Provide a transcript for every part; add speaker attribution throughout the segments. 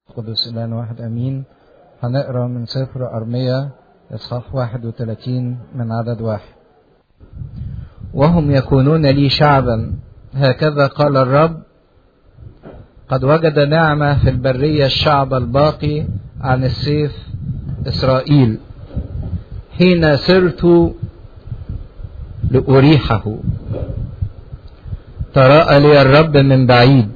Speaker 1: قدس الآن واحد أمين هنقرأ من سفر أرمية إصحاح 31 من عدد واحد وهم يكونون لي شعبا هكذا قال الرب قد وجد نعمة في البرية الشعب الباقي عن السيف إسرائيل حين سرت لأريحه تراءى لي الرب من بعيد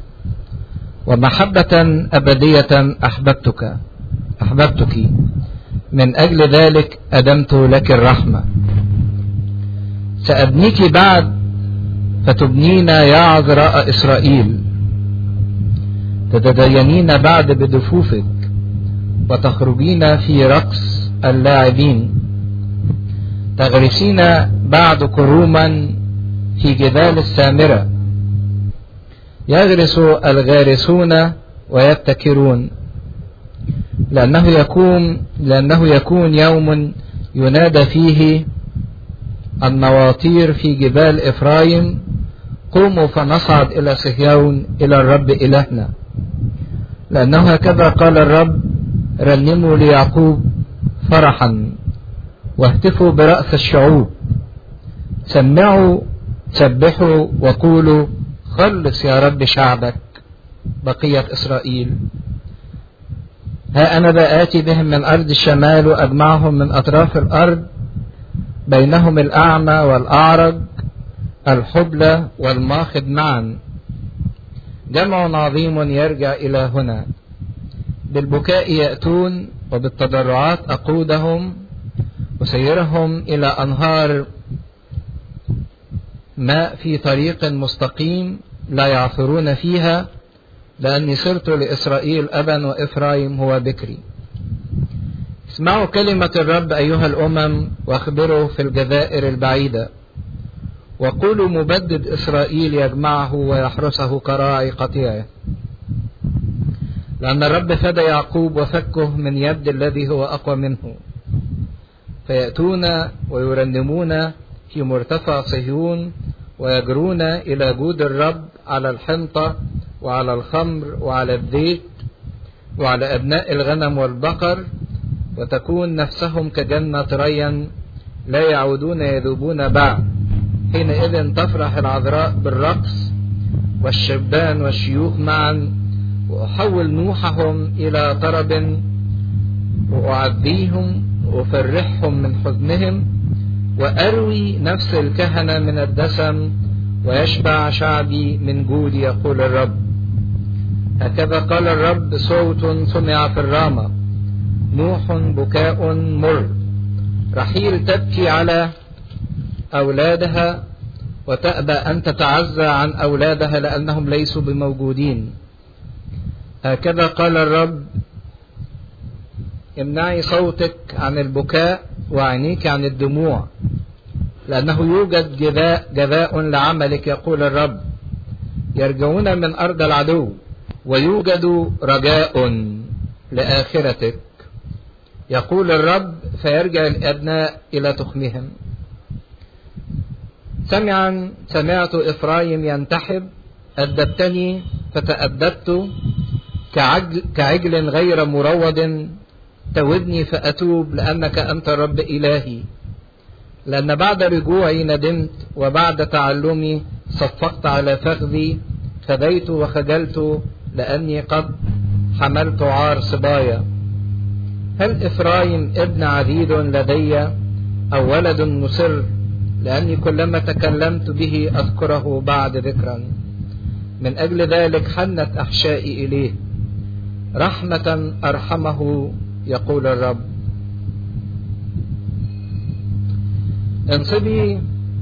Speaker 1: ومحبة أبدية أحببتك أحببتك من أجل ذلك أدمت لك الرحمة سأبنيك بعد فتبنين يا عذراء إسرائيل تتدينين بعد بدفوفك وتخرجين في رقص اللاعبين تغرسين بعد كروما في جبال السامرة يغرس الغارسون ويبتكرون لأنه يكون لأنه يكون يوم ينادى فيه النواطير في جبال إفرايم قوموا فنصعد إلى صهيون إلى الرب إلهنا لأنه هكذا قال الرب رنموا ليعقوب فرحا واهتفوا برأس الشعوب سمعوا سبحوا وقولوا خلص يا رب شعبك بقية إسرائيل ها أنا بآتي بهم من أرض الشمال وأجمعهم من أطراف الأرض بينهم الأعمى والأعرج الحبلى والماخذ معا جمع عظيم يرجع إلى هنا بالبكاء يأتون وبالتضرعات أقودهم وسيرهم إلى أنهار ماء في طريق مستقيم لا يعثرون فيها لأني صرت لإسرائيل أبا وإفرايم هو بكري اسمعوا كلمة الرب أيها الأمم واخبروا في الجزائر البعيدة وقولوا مبدد إسرائيل يجمعه ويحرسه كراعي قطيعه لأن الرب فدى يعقوب وفكه من يد الذي هو أقوى منه فيأتون ويرنمون في مرتفع صهيون ويجرون إلى جود الرب على الحنطة وعلى الخمر وعلى الزيت وعلى أبناء الغنم والبقر وتكون نفسهم كجنة ريا لا يعودون يذوبون بعد حينئذ تفرح العذراء بالرقص والشبان والشيوخ معا وأحول نوحهم إلى طرب وأعديهم وأفرحهم من حزنهم وأروي نفس الكهنة من الدسم ويشبع شعبي من جودي يقول الرب هكذا قال الرب صوت سمع في الرامة نوح بكاء مر رحيل تبكي على أولادها وتأبى أن تتعزى عن أولادها لأنهم ليسوا بموجودين هكذا قال الرب امنعي صوتك عن البكاء وعينيك عن الدموع لأنه يوجد جزاء جزاء لعملك يقول الرب يرجعون من أرض العدو ويوجد رجاء لآخرتك يقول الرب فيرجع الأبناء إلى تخمهم سمعا سمعت إفرايم ينتحب أدبتني فتأدبت كعجل, كعجل غير مروض تودني فأتوب لأنك أنت رب إلهي لأن بعد رجوعي ندمت وبعد تعلمي صفقت على فخذي خديت وخجلت لأني قد حملت عار صبايا هل إفرايم ابن عديد لدي أو ولد مسر لأني كلما تكلمت به أذكره بعد ذكرا من أجل ذلك حنت أحشائي إليه رحمة أرحمه يقول الرب انصبي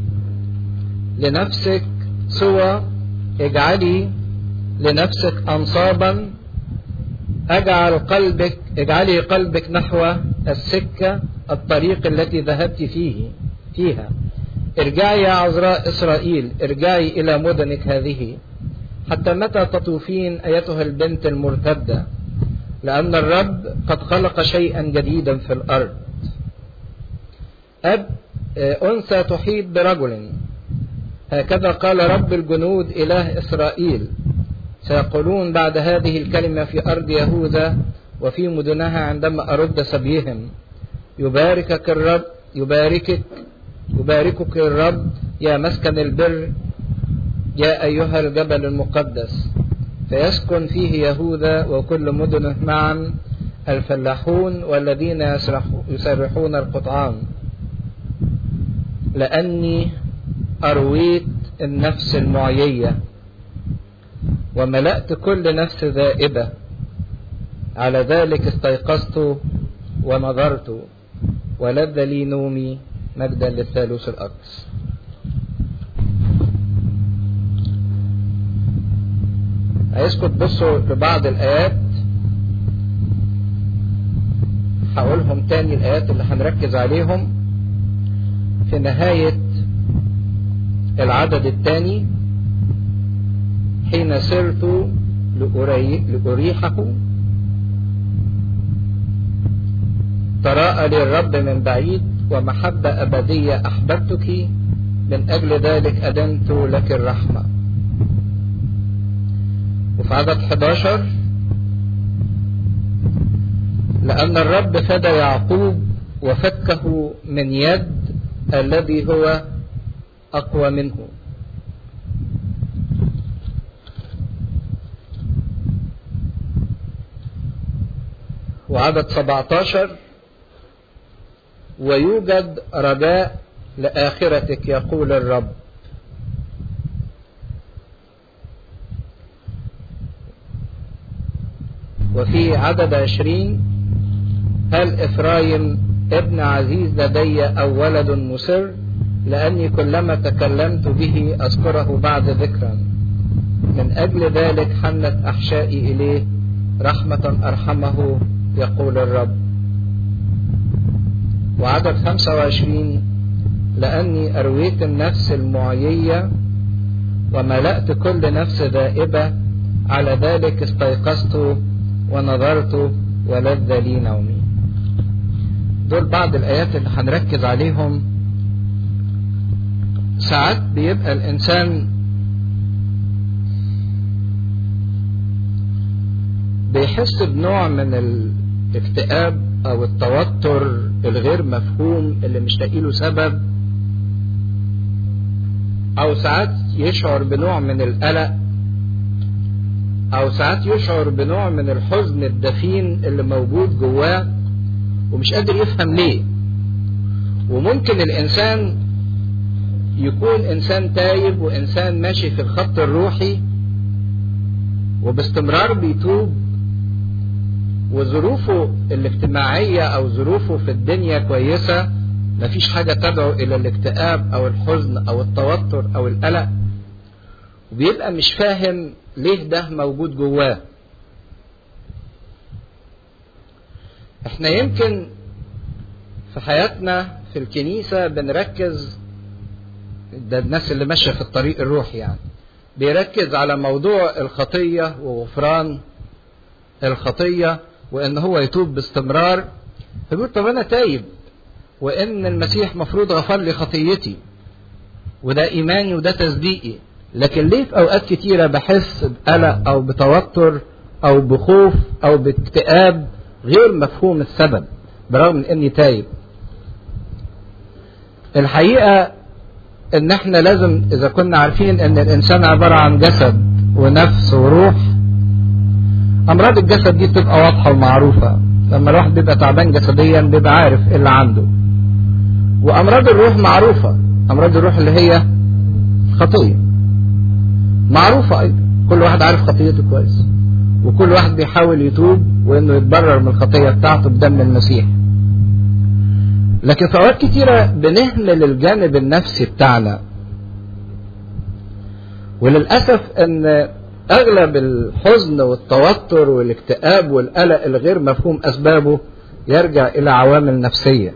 Speaker 1: لنفسك سوى اجعلي لنفسك انصابا اجعل قلبك اجعلي قلبك نحو السكة الطريق التي ذهبت فيه فيها ارجعي يا عذراء اسرائيل ارجعي الى مدنك هذه حتى متى تطوفين ايتها البنت المرتدة لان الرب قد خلق شيئا جديدا في الارض اب أنثى تحيط برجل هكذا قال رب الجنود إله إسرائيل سيقولون بعد هذه الكلمة في أرض يهوذا وفي مدنها عندما أرد سبيهم يباركك الرب يباركك يباركك الرب يا مسكن البر يا أيها الجبل المقدس فيسكن فيه يهوذا وكل مدنه معا الفلاحون والذين يسرحون القطعان لأني أرويت النفس المعيية وملأت كل نفس ذائبة على ذلك استيقظت ونظرت ولذ لي نومي مجدا للثالوث الأقدس عايزكم تبصوا لبعض الآيات هقولهم تاني الآيات اللي هنركز عليهم في نهاية العدد الثاني حين سرت لأريحه تراءى لي الرب من بعيد ومحبة أبدية أحببتك من أجل ذلك أدنت لك الرحمة وفي عدد 11 لأن الرب فدى يعقوب وفكه من يد الذي هو أقوى منه وعدد 17 ويوجد رجاء لآخرتك يقول الرب وفي عدد عشرين هل إفرايم ابن عزيز لدي أو ولد مسر لأني كلما تكلمت به أذكره بعد ذكرا من أجل ذلك حنت أحشائي إليه رحمة أرحمه يقول الرب وعدد 25 لأني أرويت النفس المعيية وملأت كل نفس ذائبة على ذلك استيقظت ونظرت ولذ لي نومي دول بعض الآيات اللي هنركز عليهم ساعات بيبقى الإنسان بيحس بنوع من الاكتئاب أو التوتر الغير مفهوم اللي مش لاقي له سبب أو ساعات يشعر بنوع من القلق أو ساعات يشعر بنوع من الحزن الدفين اللي موجود جواه ومش قادر يفهم ليه وممكن الإنسان يكون إنسان تايب وإنسان ماشي في الخط الروحي وباستمرار بيتوب وظروفه الاجتماعية أو ظروفه في الدنيا كويسة مفيش حاجة تدعو إلى الاكتئاب أو الحزن أو التوتر أو القلق وبيبقى مش فاهم ليه ده موجود جواه احنا يمكن في حياتنا في الكنيسة بنركز ده الناس اللي ماشية في الطريق الروحي يعني بيركز على موضوع الخطية وغفران الخطية وان هو يتوب باستمرار فبيقول طب انا تايب وان المسيح مفروض غفر لي خطيتي وده ايماني وده تصديقي لكن ليه في اوقات كتيره بحس بقلق او بتوتر او بخوف او باكتئاب غير مفهوم السبب برغم من اني تايب الحقيقه ان احنا لازم اذا كنا عارفين ان الانسان عباره عن جسد ونفس وروح امراض الجسد دي بتبقى واضحه ومعروفه لما الواحد بيبقى تعبان جسديا بيبقى عارف ايه اللي عنده وامراض الروح معروفه امراض الروح اللي هي خطيه معروفه ايضا كل واحد عارف خطيته كويس وكل واحد بيحاول يتوب وانه يتبرر من الخطيه بتاعته بدم المسيح لكن في اوقات كتيره بنهمل الجانب النفسي بتاعنا وللاسف ان اغلب الحزن والتوتر والاكتئاب والقلق الغير مفهوم اسبابه يرجع الى عوامل نفسيه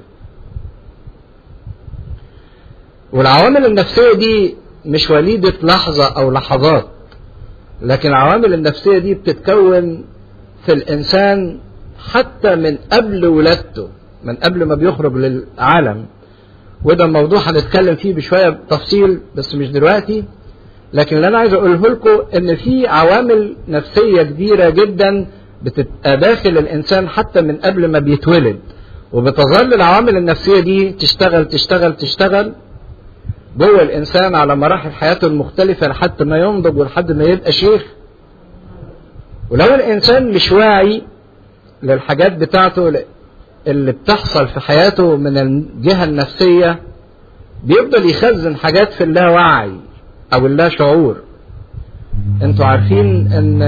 Speaker 1: والعوامل النفسيه دي مش وليده لحظه او لحظات لكن العوامل النفسيه دي بتتكون في الانسان حتى من قبل ولادته من قبل ما بيخرج للعالم وده موضوع هنتكلم فيه بشويه بتفصيل بس مش دلوقتي لكن اللي انا عايز اقوله لكم ان في عوامل نفسيه كبيره جدا بتبقى داخل الانسان حتى من قبل ما بيتولد وبتظل العوامل النفسيه دي تشتغل تشتغل تشتغل جوه الانسان على مراحل حياته المختلفه لحد ما ينضج ولحد ما يبقى شيخ ولو الانسان مش واعي للحاجات بتاعته اللي بتحصل في حياته من الجهه النفسيه بيفضل يخزن حاجات في اللاوعي او اللا شعور انتوا عارفين ان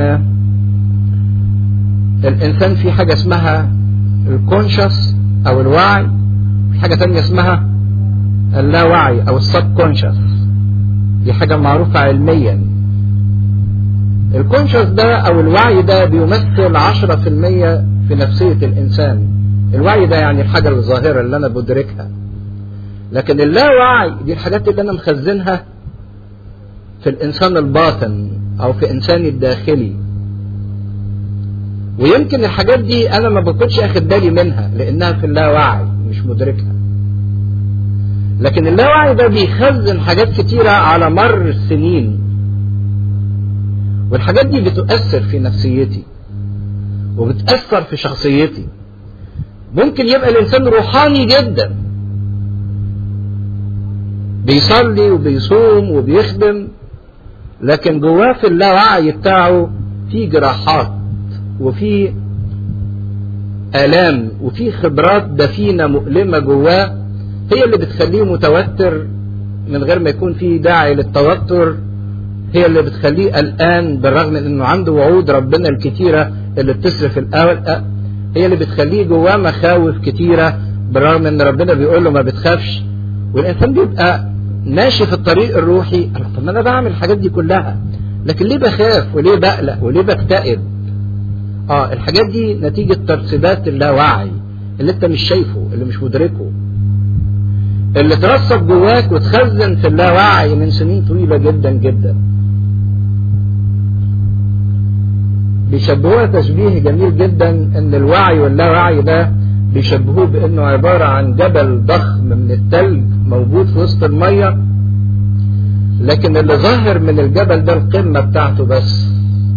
Speaker 1: الانسان في حاجه اسمها الكونشس او الوعي في حاجه تانية اسمها اللاوعي او السب كونشس دي حاجه معروفه علميا الكونشس ده او الوعي ده بيمثل 10% في نفسيه الانسان الوعي ده يعني الحاجه الظاهره اللي انا بدركها لكن اللاوعي دي الحاجات اللي انا مخزنها في الانسان الباطن او في انساني الداخلي ويمكن الحاجات دي انا ما بكونش اخد بالي منها لانها في اللاوعي مش مدركها لكن اللاوعي ده بيخزن حاجات كتيرة على مر السنين والحاجات دي بتؤثر في نفسيتي وبتأثر في شخصيتي ممكن يبقى الإنسان روحاني جدا بيصلي وبيصوم وبيخدم لكن جواه في اللاوعي بتاعه في جراحات وفي آلام وفي خبرات دفينة مؤلمة جواه هي اللي بتخليه متوتر من غير ما يكون في داعي للتوتر هي اللي بتخليه قلقان بالرغم من انه عنده وعود ربنا الكتيرة اللي بتصرف الاول هي اللي بتخليه جواه مخاوف كتيرة بالرغم ان ربنا بيقول له ما بتخافش والانسان بيبقى ماشي في الطريق الروحي طب ما انا بعمل الحاجات دي كلها لكن ليه بخاف وليه بقلق وليه بكتئب اه الحاجات دي نتيجة ترسبات اللاوعي اللي انت مش شايفه اللي مش مدركه اللي ترسب جواك وتخزن في اللاوعي من سنين طويلة جدا جدا بيشبهوها تشبيه جميل جدا ان الوعي واللاوعي ده بيشبهوه بانه عبارة عن جبل ضخم من التلج موجود في وسط المية لكن اللي ظاهر من الجبل ده القمة بتاعته بس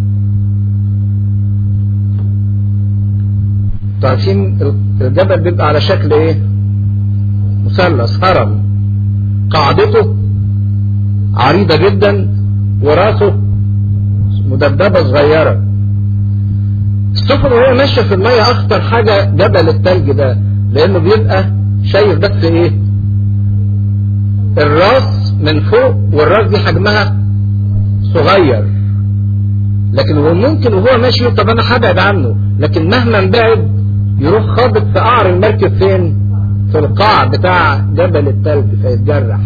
Speaker 1: عارفين الجبل بيبقى على شكل ايه مثلث هرم قاعدته عريضة جدا وراسه مدببة صغيرة السفن وهي ماشية في المية أخطر حاجة جبل التلج ده لأنه بيبقى شايف بس إيه الراس من فوق والراس دي حجمها صغير لكن هو ممكن وهو ماشي طب أنا هبعد عنه لكن مهما بعد يروح خابط في قعر المركب فين؟ في القاع بتاع جبل التلج فيتجرح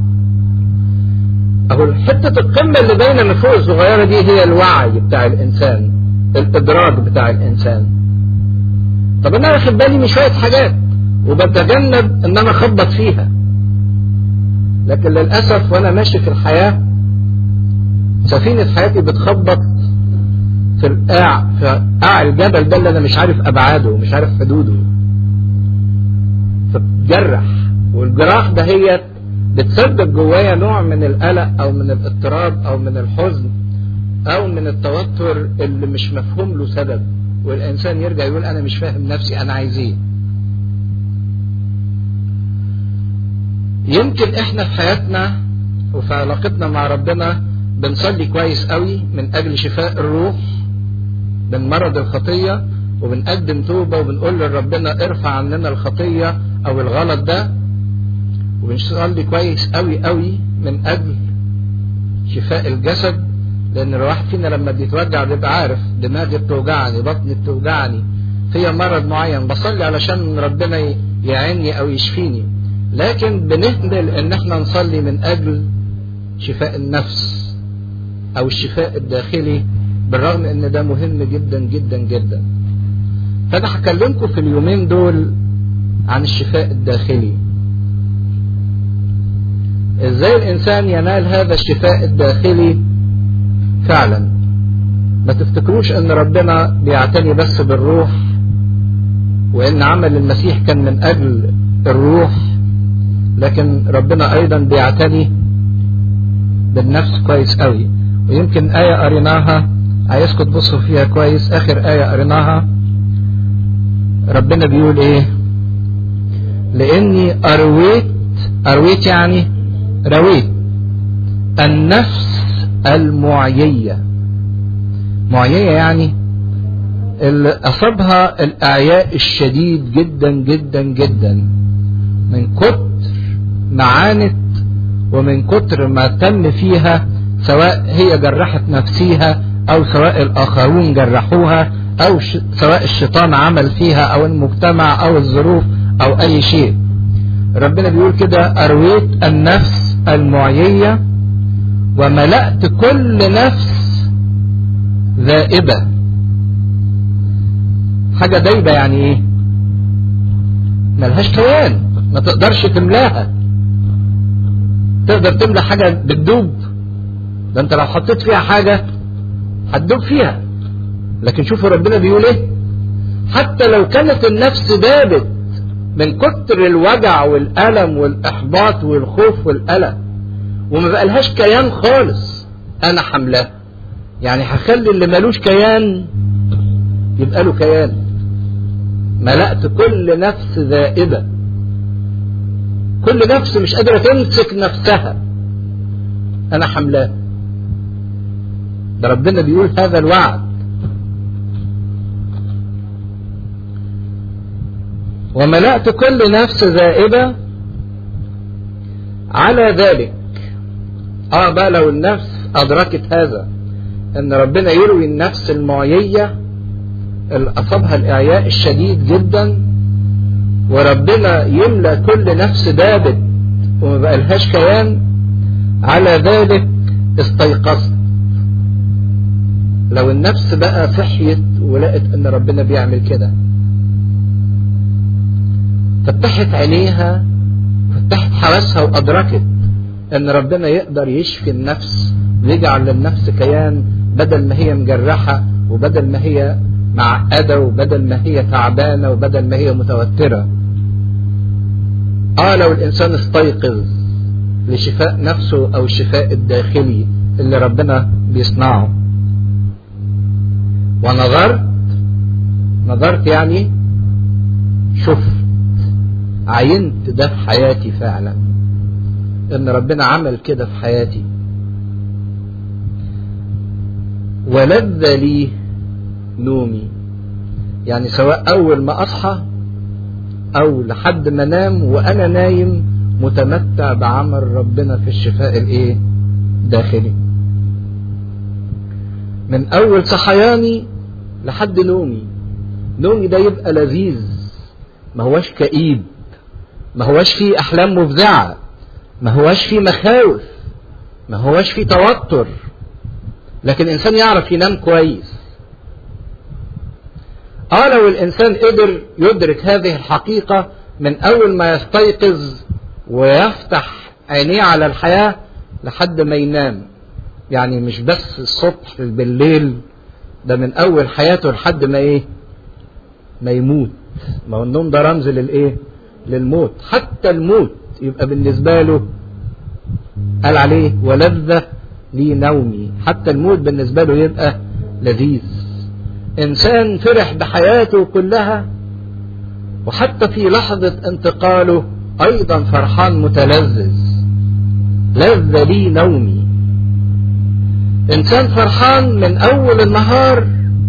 Speaker 1: اهو حتة القمة اللي باينة من فوق الصغيرة دي هي الوعي بتاع الانسان الادراك بتاع الانسان طب انا واخد بالي من شوية حاجات وبتجنب ان انا اخبط فيها لكن للأسف وانا ماشي في الحياة سفينة حياتي بتخبط في القاع في قاع الجبل ده اللي انا مش عارف ابعاده ومش عارف حدوده فتجرح والجراح ده هي بتسبب جوايا نوع من القلق او من الاضطراب او من الحزن او من التوتر اللي مش مفهوم له سبب والانسان يرجع يقول انا مش فاهم نفسي انا عايز ايه يمكن احنا في حياتنا وفي علاقتنا مع ربنا بنصلي كويس قوي من اجل شفاء الروح من مرض الخطيه وبنقدم توبه وبنقول لربنا ارفع عننا الخطيه او الغلط ده وبنصلي كويس قوي قوي من اجل شفاء الجسد لان الواحد فينا لما بيتوجع بيبقى عارف دماغي بتوجعني بطني بتوجعني فيا مرض معين بصلي علشان ربنا يعيني او يشفيني لكن بنهمل ان احنا نصلي من اجل شفاء النفس او الشفاء الداخلي بالرغم ان ده مهم جدا جدا جدا فانا هكلمكم في اليومين دول عن الشفاء الداخلي ازاي الانسان ينال هذا الشفاء الداخلي فعلا ما تفتكروش ان ربنا بيعتني بس بالروح وان عمل المسيح كان من اجل الروح لكن ربنا ايضا بيعتني بالنفس كويس قوي ويمكن آية قريناها عايزكم تبصوا فيها كويس آخر آية قريناها ربنا بيقول إيه لأني أرويت أرويت يعني رويت النفس المعيية معيية يعني اللي أصابها الإعياء الشديد جدا جدا جدا من كتر ما عانت ومن كتر ما تم فيها سواء هي جرحت نفسيها أو سواء الآخرون جرحوها أو ش... سواء الشيطان عمل فيها أو المجتمع أو الظروف أو أي شيء ربنا بيقول كده أرويت النفس المعيية وملأت كل نفس ذائبة حاجة دايبة يعني ايه ملهاش كيان ما تقدرش تملاها تقدر تملى حاجة بتدوب ده انت لو حطيت فيها حاجة هتدوب فيها لكن شوفوا ربنا بيقول ايه حتى لو كانت النفس دابت من كتر الوجع والألم والإحباط والخوف والقلق وما بقالهاش كيان خالص أنا حملاه يعني هخلي اللي ملوش كيان يبقى له كيان ملأت كل نفس ذائبة كل نفس مش قادرة تمسك نفسها أنا حملاه ده ربنا بيقول هذا الوعد وملأت كل نفس ذائبة على ذلك اه بقى لو النفس أدركت هذا ان ربنا يروي النفس المعيية اللي أصابها الإعياء الشديد جدا وربنا يملى كل نفس دابت وما بقالهاش كيان على ذلك استيقظت لو النفس بقى صحيت ولقت ان ربنا بيعمل كده فتحت عينيها فتحت حواسها وادركت ان ربنا يقدر يشفي النفس ويجعل للنفس كيان بدل ما هي مجرحة وبدل ما هي معقدة وبدل ما هي تعبانة وبدل ما هي متوترة اه لو الانسان استيقظ لشفاء نفسه او الشفاء الداخلي اللي ربنا بيصنعه ونظرت نظرت يعني شفت عينت ده في حياتي فعلا ان ربنا عمل كده في حياتي ولذ لي نومي يعني سواء اول ما اصحى او لحد ما انام وانا نايم متمتع بعمل ربنا في الشفاء الايه داخلي من اول صحياني لحد نومي نومي ده يبقى لذيذ ما هوش كئيب ما هوش فيه احلام مفزعه ما هوش فيه مخاوف ما هوش فيه توتر لكن الانسان يعرف ينام كويس اه لو الانسان قدر يدرك هذه الحقيقه من اول ما يستيقظ ويفتح عينيه على الحياه لحد ما ينام يعني مش بس الصبح بالليل ده من اول حياته لحد ما ايه ما يموت ما هو النوم ده رمز للايه للموت حتى الموت يبقى بالنسبه له قال عليه ولذة لي نومي حتى الموت بالنسبه له يبقى لذيذ انسان فرح بحياته كلها وحتى في لحظه انتقاله ايضا فرحان متلذذ لذ لي نومي انسان فرحان من اول النهار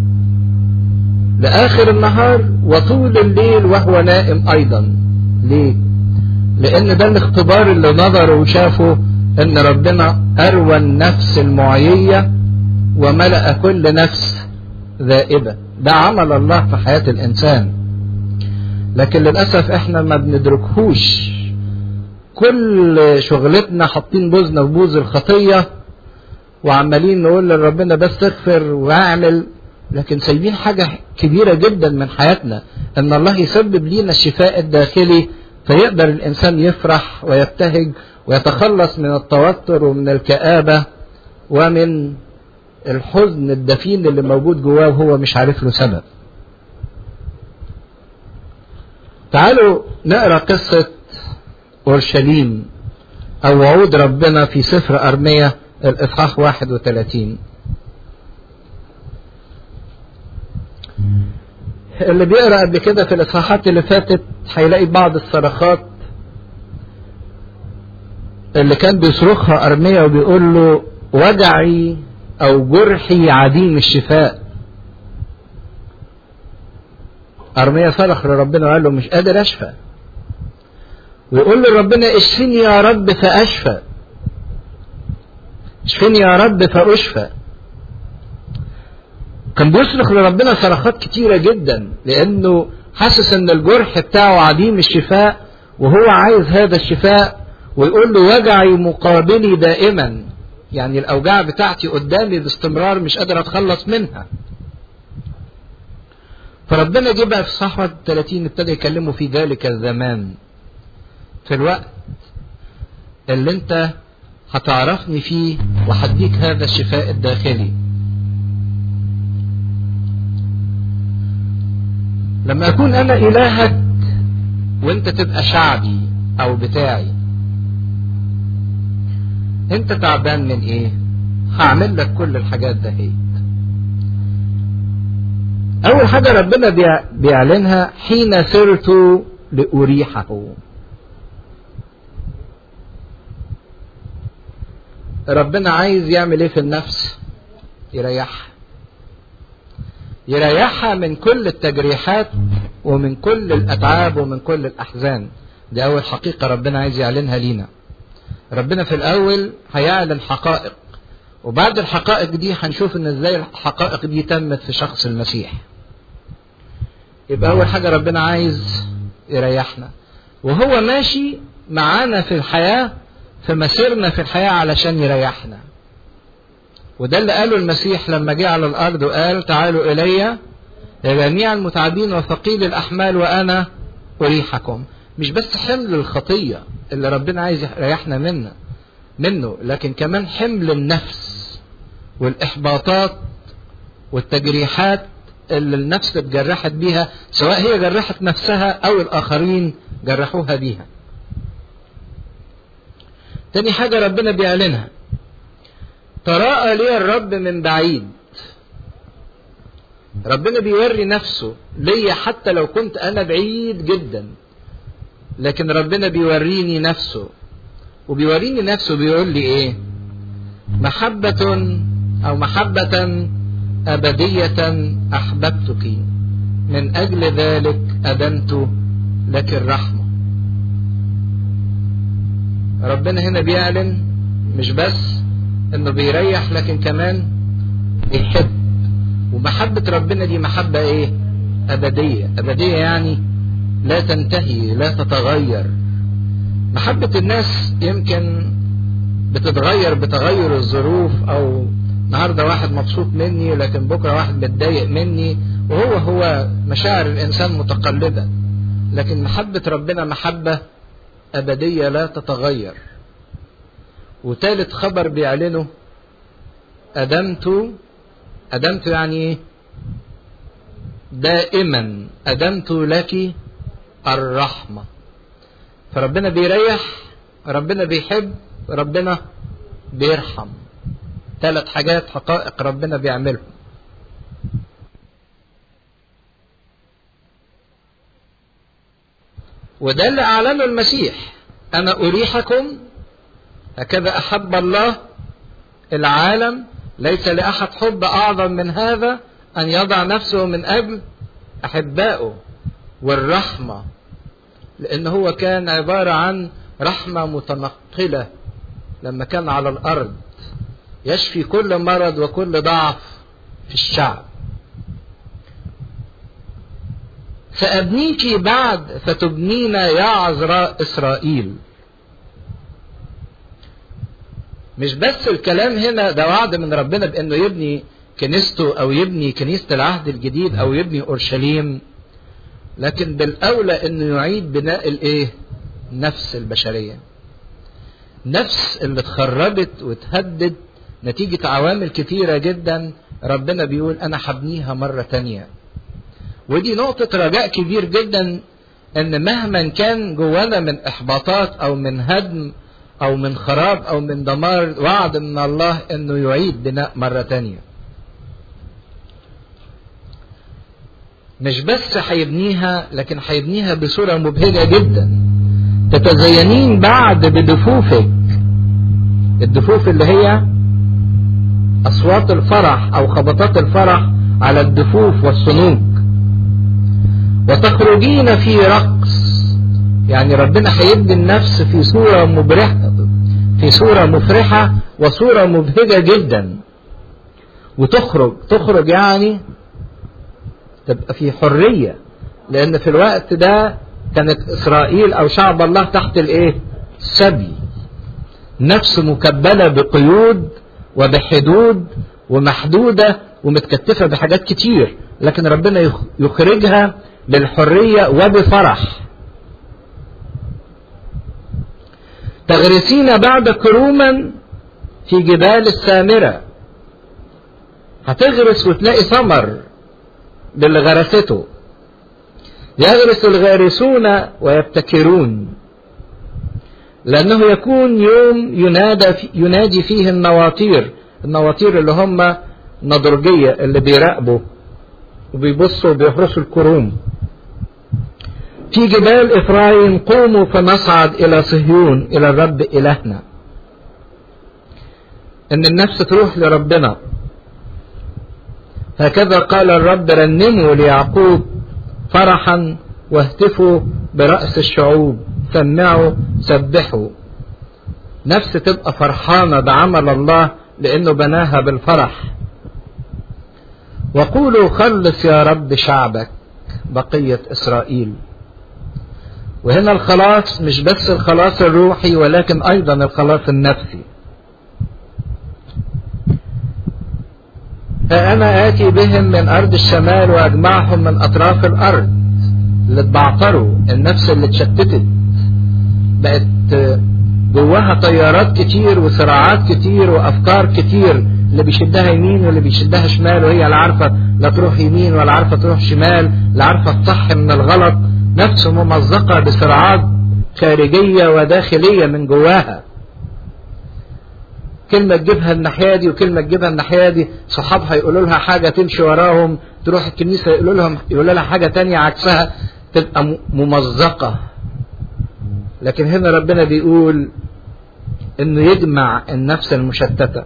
Speaker 1: لاخر النهار وطول الليل وهو نائم ايضا ليه لان ده الاختبار اللي نظره وشافه ان ربنا اروى النفس المعيية وملأ كل نفس ذائبة ده عمل الله في حياة الانسان لكن للأسف احنا ما بندركهوش كل شغلتنا حاطين بوزنا في بوز الخطيه وعمالين نقول لربنا بس اغفر واعمل لكن سايبين حاجة كبيرة جدا من حياتنا ان الله يسبب لينا الشفاء الداخلي فيقدر الانسان يفرح ويبتهج ويتخلص من التوتر ومن الكآبة ومن الحزن الدفين اللي موجود جواه وهو مش عارف له سبب تعالوا نقرا قصة اورشليم او وعود ربنا في سفر ارمية الإصحاح 31 اللي بيقرأ قبل كده في الإصحاحات اللي فاتت هيلاقي بعض الصرخات اللي كان بيصرخها أرميا وبيقول له وجعي أو جرحي عديم الشفاء أرميا صرخ لربنا وقال له مش قادر أشفى ويقول له ربنا اشفني يا رب فأشفى اشفني يا رب فأشفى كان بيصرخ لربنا صرخات كتيرة جدا لأنه حاسس إن الجرح بتاعه عديم الشفاء وهو عايز هذا الشفاء ويقول له وجعي مقابلي دائما يعني الأوجاع بتاعتي قدامي باستمرار مش قادر أتخلص منها فربنا جه بقى في صحوة 30 ابتدى يكلمه في ذلك الزمان في الوقت اللي انت هتعرفني فيه وهديك هذا الشفاء الداخلي لما اكون انا الهك وانت تبقى شعبي او بتاعي انت تعبان من ايه هعمل لك كل الحاجات دهيت اول حاجة ربنا بيعلنها حين سرت لأريحه ربنا عايز يعمل ايه في النفس يريحها يريحها من كل التجريحات ومن كل الاتعاب ومن كل الاحزان دي اول حقيقه ربنا عايز يعلنها لينا ربنا في الاول هيعلن حقائق وبعد الحقائق دي هنشوف ان ازاي الحقائق دي تمت في شخص المسيح يبقى اول حاجه ربنا عايز يريحنا وهو ماشي معانا في الحياه في مسيرنا في الحياه علشان يريحنا وده اللي قاله المسيح لما جه على الارض وقال تعالوا الي يا جميع المتعبين وثقيل الاحمال وانا اريحكم مش بس حمل الخطيه اللي ربنا عايز يريحنا منه منه لكن كمان حمل النفس والاحباطات والتجريحات اللي النفس اتجرحت بيها سواء هي جرحت نفسها او الاخرين جرحوها بيها تاني حاجة ربنا بيعلنها تراءى لي الرب من بعيد ربنا بيوري نفسه ليا حتى لو كنت انا بعيد جدا لكن ربنا بيوريني نفسه وبيوريني نفسه بيقول لي ايه محبة او محبة ابدية احببتك من اجل ذلك ادنت لك الرحمة ربنا هنا بيعلن مش بس انه بيريح لكن كمان بيحب ومحبة ربنا دي محبة ايه ابدية ابدية يعني لا تنتهي لا تتغير محبة الناس يمكن بتتغير بتغير الظروف او النهارده واحد مبسوط مني لكن بكره واحد متضايق مني وهو هو مشاعر الانسان متقلبه لكن محبه ربنا محبه ابديه لا تتغير وثالث خبر بيعلنه ادمت ادمت يعني ايه دائما ادمت لك الرحمه فربنا بيريح ربنا بيحب ربنا بيرحم ثلاث حاجات حقائق ربنا بيعملهم وده اللي اعلنه المسيح انا اريحكم هكذا احب الله العالم ليس لاحد حب اعظم من هذا ان يضع نفسه من اجل احبائه والرحمه لان هو كان عباره عن رحمه متنقله لما كان على الارض يشفي كل مرض وكل ضعف في الشعب سأبنيك بعد فتبنين يا عذراء إسرائيل مش بس الكلام هنا ده وعد من ربنا بأنه يبني كنيسته أو يبني كنيسة العهد الجديد أو يبني أورشليم لكن بالأولى أنه يعيد بناء الإيه؟ نفس البشرية نفس اللي اتخربت واتهدد نتيجة عوامل كتيرة جدا ربنا بيقول أنا هبنيها مرة تانية ودي نقطة رجاء كبير جدا إن مهما كان جوانا من إحباطات أو من هدم او من خراب او من دمار وعد من الله انه يعيد بناء مرة تانية مش بس هيبنيها لكن هيبنيها بصورة مبهجة جدا تتزينين بعد بدفوفك الدفوف اللي هي اصوات الفرح او خبطات الفرح على الدفوف والصنوج وتخرجين في رقص يعني ربنا هيبني النفس في صورة مبرحة في صورة مفرحة وصورة مبهجة جدا وتخرج تخرج يعني تبقى في حرية لأن في الوقت ده كانت إسرائيل أو شعب الله تحت الإيه؟ السبي نفس مكبلة بقيود وبحدود ومحدودة ومتكتفة بحاجات كتير لكن ربنا يخرجها بالحرية وبفرح تغرسين بعد كروما في جبال السامرة هتغرس وتلاقي ثمر باللي غرسته يغرس الغارسون ويبتكرون لأنه يكون يوم ينادى في ينادي فيه النواطير النواطير اللي هم نضرجية اللي بيراقبوا وبيبصوا وبيحرسوا الكروم في جبال إفرايم قوموا فنصعد إلى صهيون إلى الرب إلهنا إن النفس تروح لربنا هكذا قال الرب رنموا ليعقوب فرحا واهتفوا برأس الشعوب سمعوا سبحوا نفس تبقى فرحانة بعمل الله لأنه بناها بالفرح وقولوا خلص يا رب شعبك بقية إسرائيل وهنا الخلاص مش بس الخلاص الروحي ولكن أيضا الخلاص النفسي فأنا آتي بهم من أرض الشمال وأجمعهم من أطراف الأرض اللي اتبعتروا النفس اللي اتشتتت بقت جواها طيارات كتير وصراعات كتير وأفكار كتير اللي بيشدها يمين واللي بيشدها شمال وهي لا عارفة لا تروح يمين ولا عارفة تروح شمال لا عارفة الصح من الغلط نفس ممزقة بصراعات خارجية وداخلية من جواها كلمة تجيبها الناحية دي وكلمة تجيبها الناحية دي صحابها يقولوا لها حاجة تمشي وراهم تروح الكنيسة يقولوا لهم يقولوا لها حاجة تانية عكسها تبقى ممزقة لكن هنا ربنا بيقول انه يجمع النفس المشتتة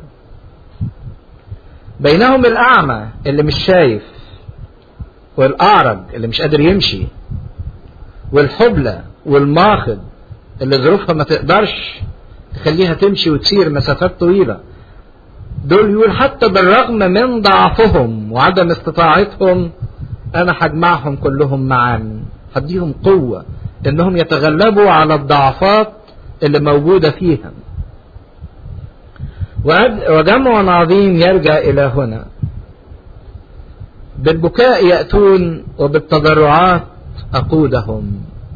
Speaker 1: بينهم الأعمى اللي مش شايف والأعرج اللي مش قادر يمشي والحبلى والماخض اللي ظروفها ما تقدرش تخليها تمشي وتسير مسافات طويلة دول يقول حتى بالرغم من ضعفهم وعدم استطاعتهم أنا هجمعهم كلهم معا هديهم قوة إنهم يتغلبوا على الضعفات اللي موجودة فيهم وجمع عظيم يرجع إلى هنا بالبكاء يأتون وبالتضرعات أقودهم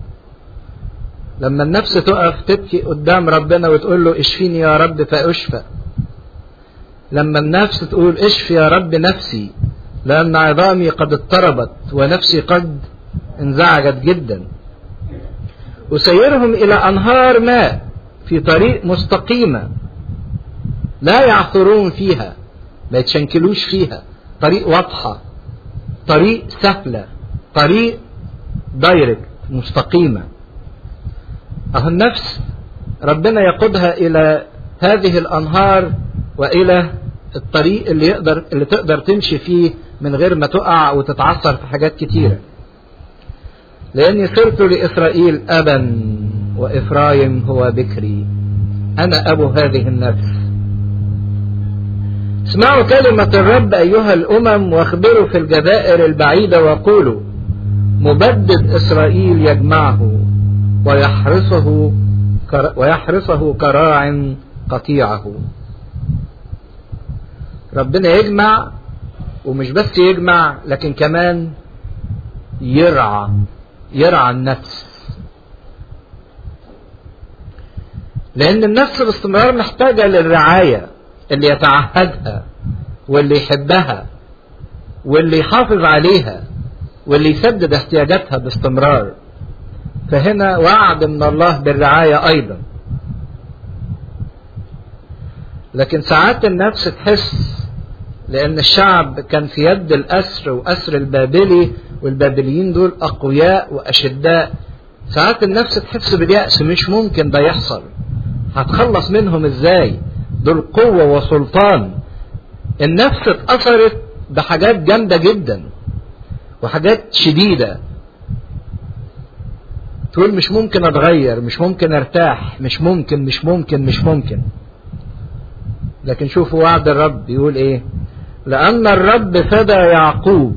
Speaker 1: لما النفس تقف تبكي قدام ربنا وتقول له اشفيني يا رب فأشفى لما النفس تقول اشفي يا رب نفسي لأن عظامي قد اضطربت ونفسي قد انزعجت جدا وسيرهم إلى أنهار ماء في طريق مستقيمة لا يعثرون فيها ما يتشنكلوش فيها طريق واضحة طريق سهلة طريق دايركت مستقيمة أهو النفس ربنا يقودها إلى هذه الأنهار وإلى الطريق اللي يقدر اللي تقدر تمشي فيه من غير ما تقع وتتعثر في حاجات كتيرة لأني صرت لإسرائيل أبا وإفرايم هو بكري أنا أبو هذه النفس اسمعوا كلمة الرب أيها الأمم واخبروا في الجزائر البعيدة وقولوا مبدد إسرائيل يجمعه ويحرسه ويحرسه كراع قطيعه ربنا يجمع ومش بس يجمع لكن كمان يرعى يرعى النفس لأن النفس باستمرار محتاجة للرعاية اللي يتعهدها واللي يحبها واللي يحافظ عليها واللي يسدد احتياجاتها باستمرار فهنا وعد من الله بالرعاية أيضا لكن ساعات النفس تحس لأن الشعب كان في يد الأسر وأسر البابلي والبابليين دول أقوياء وأشداء ساعات النفس تحس باليأس مش ممكن ده يحصل هتخلص منهم ازاي دول قوة وسلطان النفس اتأثرت بحاجات جامدة جدا وحاجات شديدة تقول مش ممكن اتغير مش ممكن ارتاح مش ممكن مش ممكن مش ممكن لكن شوفوا وعد الرب بيقول ايه لأن الرب فدى يعقوب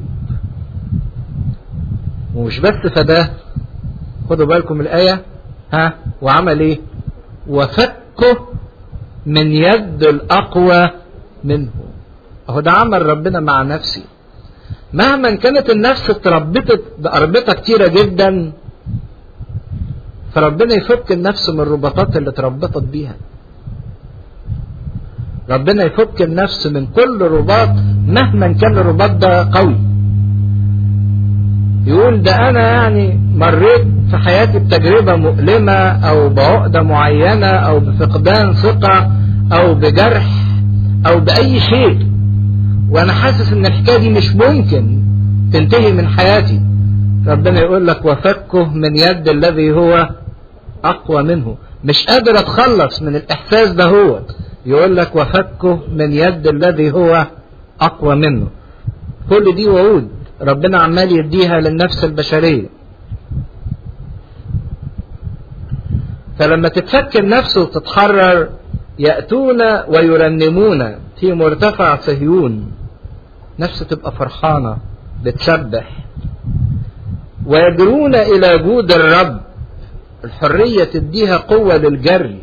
Speaker 1: ومش بس فداه خدوا بالكم من الآية ها وعمل ايه وفكه من يد الأقوى منه اهو ده عمل ربنا مع نفسي مهما كانت النفس اتربطت بأربطة كتيرة جدا فربنا يفك النفس من الرباطات اللي اتربطت بيها ربنا يفك النفس من كل رباط مهما كان الرباط ده قوي يقول ده انا يعني مريت في حياتي بتجربة مؤلمة او بعقدة معينة او بفقدان ثقة او بجرح او باي شيء وانا حاسس ان الحكاية دي مش ممكن تنتهي من حياتي ربنا يقول لك وفكه من يد الذي هو اقوى منه مش قادر اتخلص من الاحساس ده هو يقول لك وفكه من يد الذي هو اقوى منه كل دي وعود ربنا عمال يديها للنفس البشرية فلما تتفك النفس وتتحرر يأتون ويرنمون في مرتفع صهيون نفس تبقى فرحانة بتسبح ويجرون إلى جود الرب الحرية تديها قوة للجري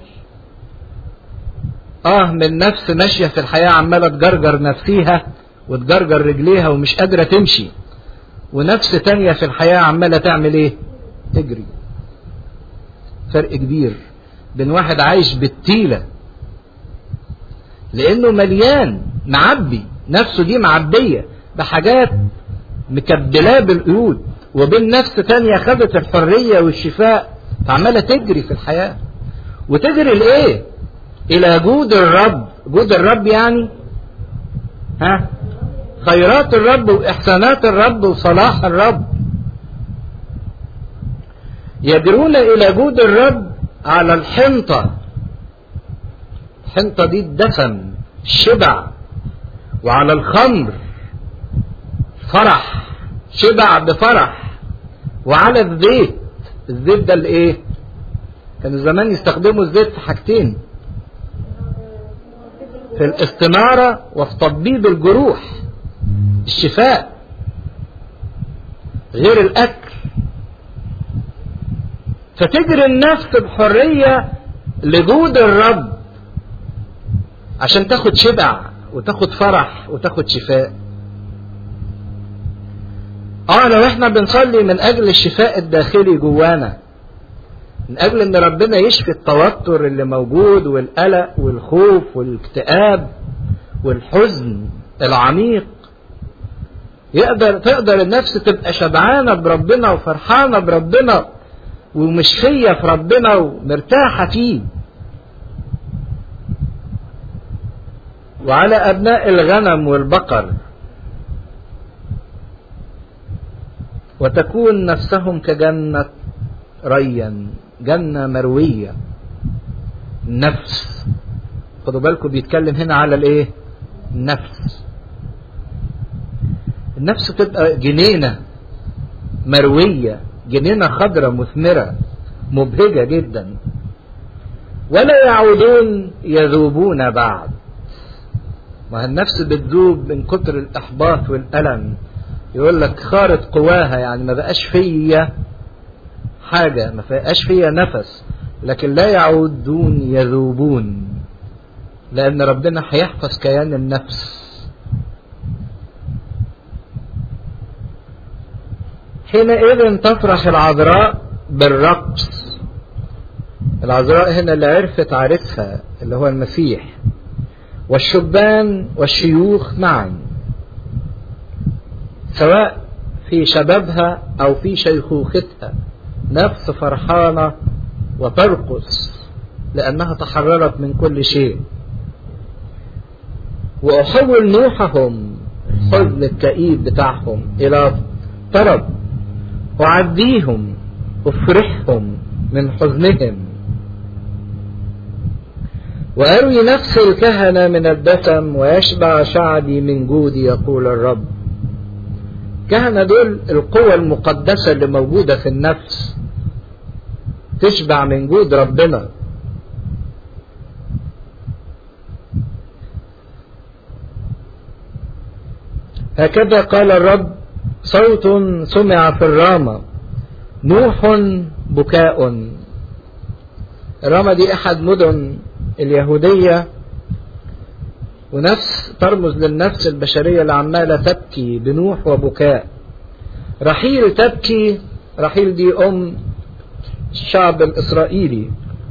Speaker 1: اه من نفس ماشية في الحياة عمالة تجرجر نفسيها وتجرجر رجليها ومش قادرة تمشي ونفس تانية في الحياة عمالة تعمل ايه تجري فرق كبير بين واحد عايش بالتيلة لانه مليان معبي نفسه دي معبية بحاجات مكبلاه بالقيود وبين نفس تانية خدت الحرية والشفاء فعمالة تجري في الحياة وتجري لإيه إلى جود الرب جود الرب يعني ها خيرات الرب وإحسانات الرب وصلاح الرب يجرون إلى جود الرب على الحنطة الحنطة دي الدسم الشبع وعلى الخمر فرح شبع بفرح وعلى الزيت الزيت ده الايه كانوا زمان يستخدموا الزيت في حاجتين في الاستنارة وفي تطبيب الجروح الشفاء غير الاكل فتجري النفس بحرية لجود الرب عشان تاخد شبع وتاخد فرح وتاخد شفاء اه لو احنا بنصلي من اجل الشفاء الداخلي جوانا من اجل ان ربنا يشفي التوتر اللي موجود والقلق والخوف والاكتئاب والحزن العميق يقدر تقدر النفس تبقى شبعانه بربنا وفرحانه بربنا ومشفيه في ربنا ومرتاحه فيه وعلى ابناء الغنم والبقر وتكون نفسهم كجنة ريا جنة مروية نفس خدوا بالكم بيتكلم هنا على الايه النفس النفس تبقى جنينة مروية جنينة خضرة مثمرة مبهجة جدا ولا يعودون يذوبون بعد ما النفس بتذوب من كتر الإحباط والألم يقول لك خارت قواها يعني ما بقاش فيا حاجة ما بقاش فيا نفس لكن لا يعودون يذوبون لأن ربنا هيحفظ كيان النفس حينئذ تفرح العذراء بالرقص العذراء هنا اللي عرفت عارفها اللي هو المسيح والشبان والشيوخ معا سواء في شبابها او في شيخوختها نفس فرحانه وترقص لانها تحررت من كل شيء وأحول نوحهم الحزن الكئيب بتاعهم إلى طرب أعديهم أفرحهم من حزنهم وأروي نفس الكهنة من الدسم ويشبع شعبي من جودي يقول الرب كهنة دول القوة المقدسة اللي موجودة في النفس تشبع من جود ربنا هكذا قال الرب صوت سمع في الرامة نوح بكاء الرامة دي أحد مدن اليهودية ونفس ترمز للنفس البشرية اللي عمالة تبكي بنوح وبكاء رحيل تبكي رحيل دي أم الشعب الإسرائيلي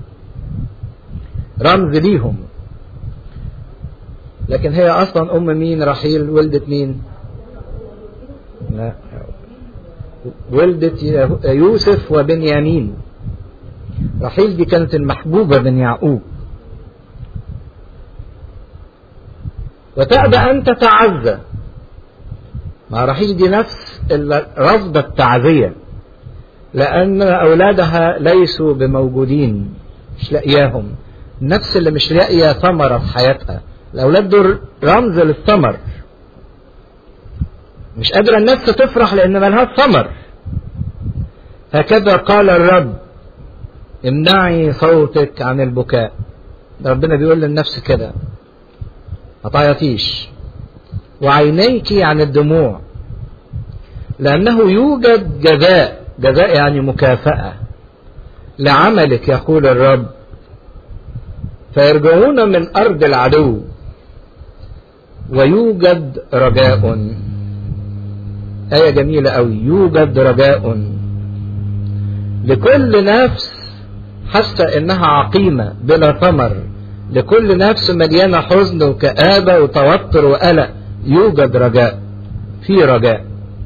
Speaker 1: رمز ليهم لكن هي أصلا أم مين رحيل ولدت مين لا ولدت يوسف وبنيامين رحيل دي كانت المحبوبة من يعقوب وتأبى أن تتعزى مع رحيل دي نفس اللي رفض التعزية لأن أولادها ليسوا بموجودين مش لاقياهم النفس اللي مش لاقية ثمرة في حياتها الأولاد دول رمز للثمر مش قادرة النفس تفرح لأن ملهاش ثمر هكذا قال الرب امنعي صوتك عن البكاء ربنا بيقول للنفس كده ما تعيطيش وعينيك عن الدموع لأنه يوجد جزاء جزاء يعني مكافأة لعملك يقول الرب فيرجعون من أرض العدو ويوجد رجاء آية جميلة أوي يوجد رجاء لكل نفس حاسة إنها عقيمة بلا ثمر لكل نفس مليانة حزن وكآبة وتوتر وقلق يوجد رجاء في رجاء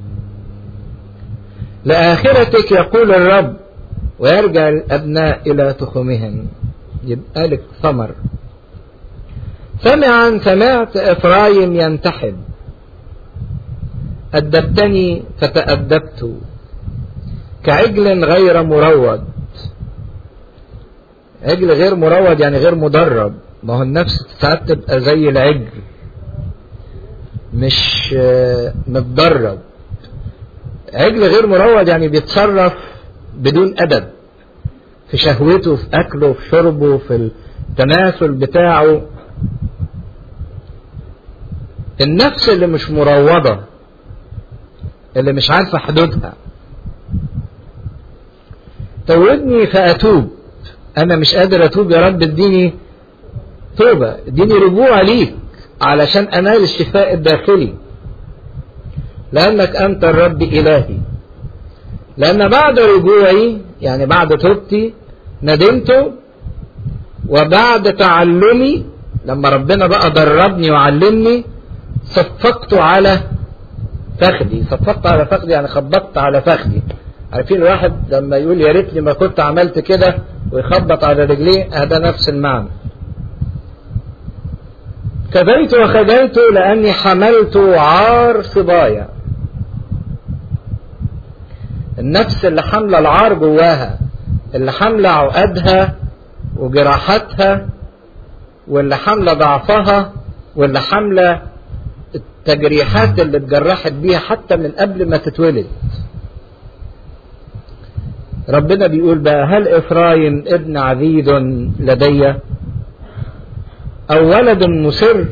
Speaker 1: لآخرتك يقول الرب ويرجع الأبناء إلى تخمهم يبقى لك ثمر سمعا سمعت إفرايم ينتحب أدبتني فتأدبت كعجل غير مروض عجل غير مروض يعني غير مدرب ما هو النفس ساعات تبقى زي العجل مش متدرب عجل غير مروض يعني بيتصرف بدون أدب في شهوته في أكله في شربه في التناسل بتاعه النفس اللي مش مروضة اللي مش عارفة حدودها توبني فأتوب أنا مش قادر أتوب يا رب اديني توبة اديني رجوع ليك علشان أنال الشفاء الداخلي لأنك أنت الرب إلهي لأن بعد رجوعي يعني بعد توبتي ندمت وبعد تعلمي لما ربنا بقى دربني وعلمني صفقت على فخدي صفقت على فخدي يعني خبطت على فخدي عارفين الواحد لما يقول يا ريتني ما كنت عملت كده ويخبط على رجليه هذا نفس المعنى كذيت وخجلت لأني حملت عار صبايا النفس اللي حاملة العار جواها اللي حاملة عقدها وجراحاتها واللي حاملة ضعفها واللي حاملة التجريحات اللي اتجرحت بيها حتى من قبل ما تتولد ربنا بيقول بقى هل إفرايم ابن عبيد لدي أو ولد مسر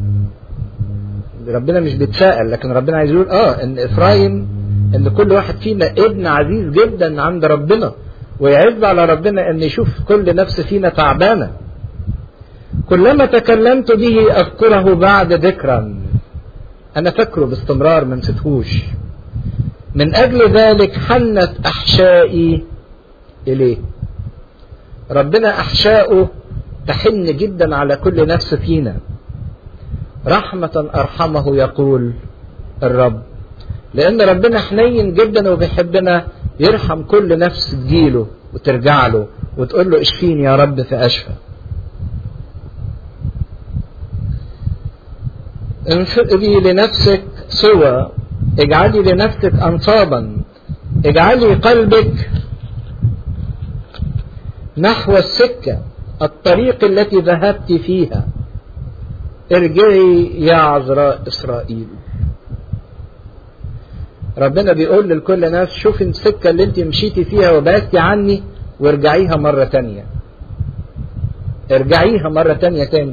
Speaker 1: ربنا مش بيتساءل لكن ربنا عايز يقول اه ان افرايم ان كل واحد فينا ابن عزيز جدا عند ربنا ويعز على ربنا ان يشوف كل نفس فينا تعبانه كلما تكلمت به اذكره بعد ذكرا انا فاكره باستمرار ما نسيتهوش من اجل ذلك حنت احشائي اليه ربنا احشاؤه تحن جدا على كل نفس فينا رحمة أرحمه يقول الرب لأن ربنا حنين جدا وبيحبنا يرحم كل نفس تجيله وترجع له وتقول له اشفيني يا رب فأشفى انفقدي لنفسك سوى اجعلي لنفسك انصابا اجعلي قلبك نحو السكة الطريق التي ذهبت فيها ارجعي يا عذراء اسرائيل ربنا بيقول لكل ناس شوفي السكة اللي انت مشيتي فيها وبعدتي عني وارجعيها مرة تانية ارجعيها مرة تانية تاني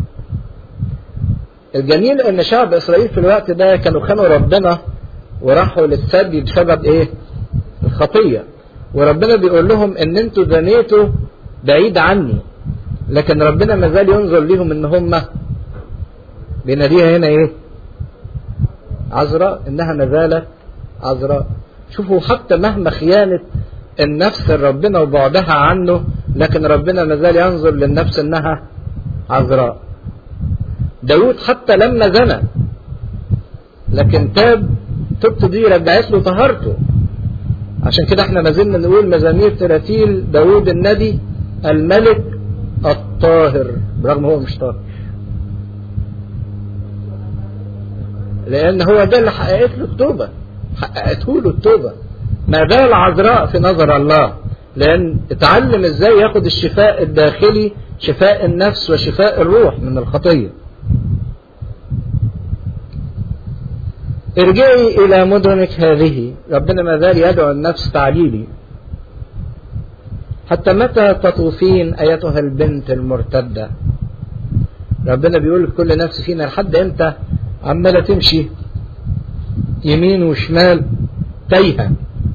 Speaker 1: الجميل ان شعب اسرائيل في الوقت ده كانوا خانوا ربنا وراحوا للسبي بسبب ايه الخطية وربنا بيقول لهم ان انتوا زنيتوا بعيد عني لكن ربنا ما زال ينظر ليهم ان هم بيناديها هنا ايه عذراء انها ما زالت عذراء شوفوا حتى مهما خيانة النفس ربنا وبعدها عنه لكن ربنا ما زال ينظر للنفس انها عذراء داود حتى لما زنى لكن تاب توبته دي رجعت له طهارته عشان كده احنا ما زلنا نقول مزامير تراتيل داود النبي الملك الطاهر برغم هو مش طاهر لان هو ده اللي حققت له التوبه حققته له التوبه ما زال عذراء في نظر الله لان اتعلم ازاي ياخد الشفاء الداخلي شفاء النفس وشفاء الروح من الخطيه ارجعي الى مدنك هذه ربنا ما زال يدعو النفس تعليلي حتى متى تطوفين ايتها البنت المرتده ربنا بيقول لكل نفس فينا لحد امتى عماله تمشي يمين وشمال تايهه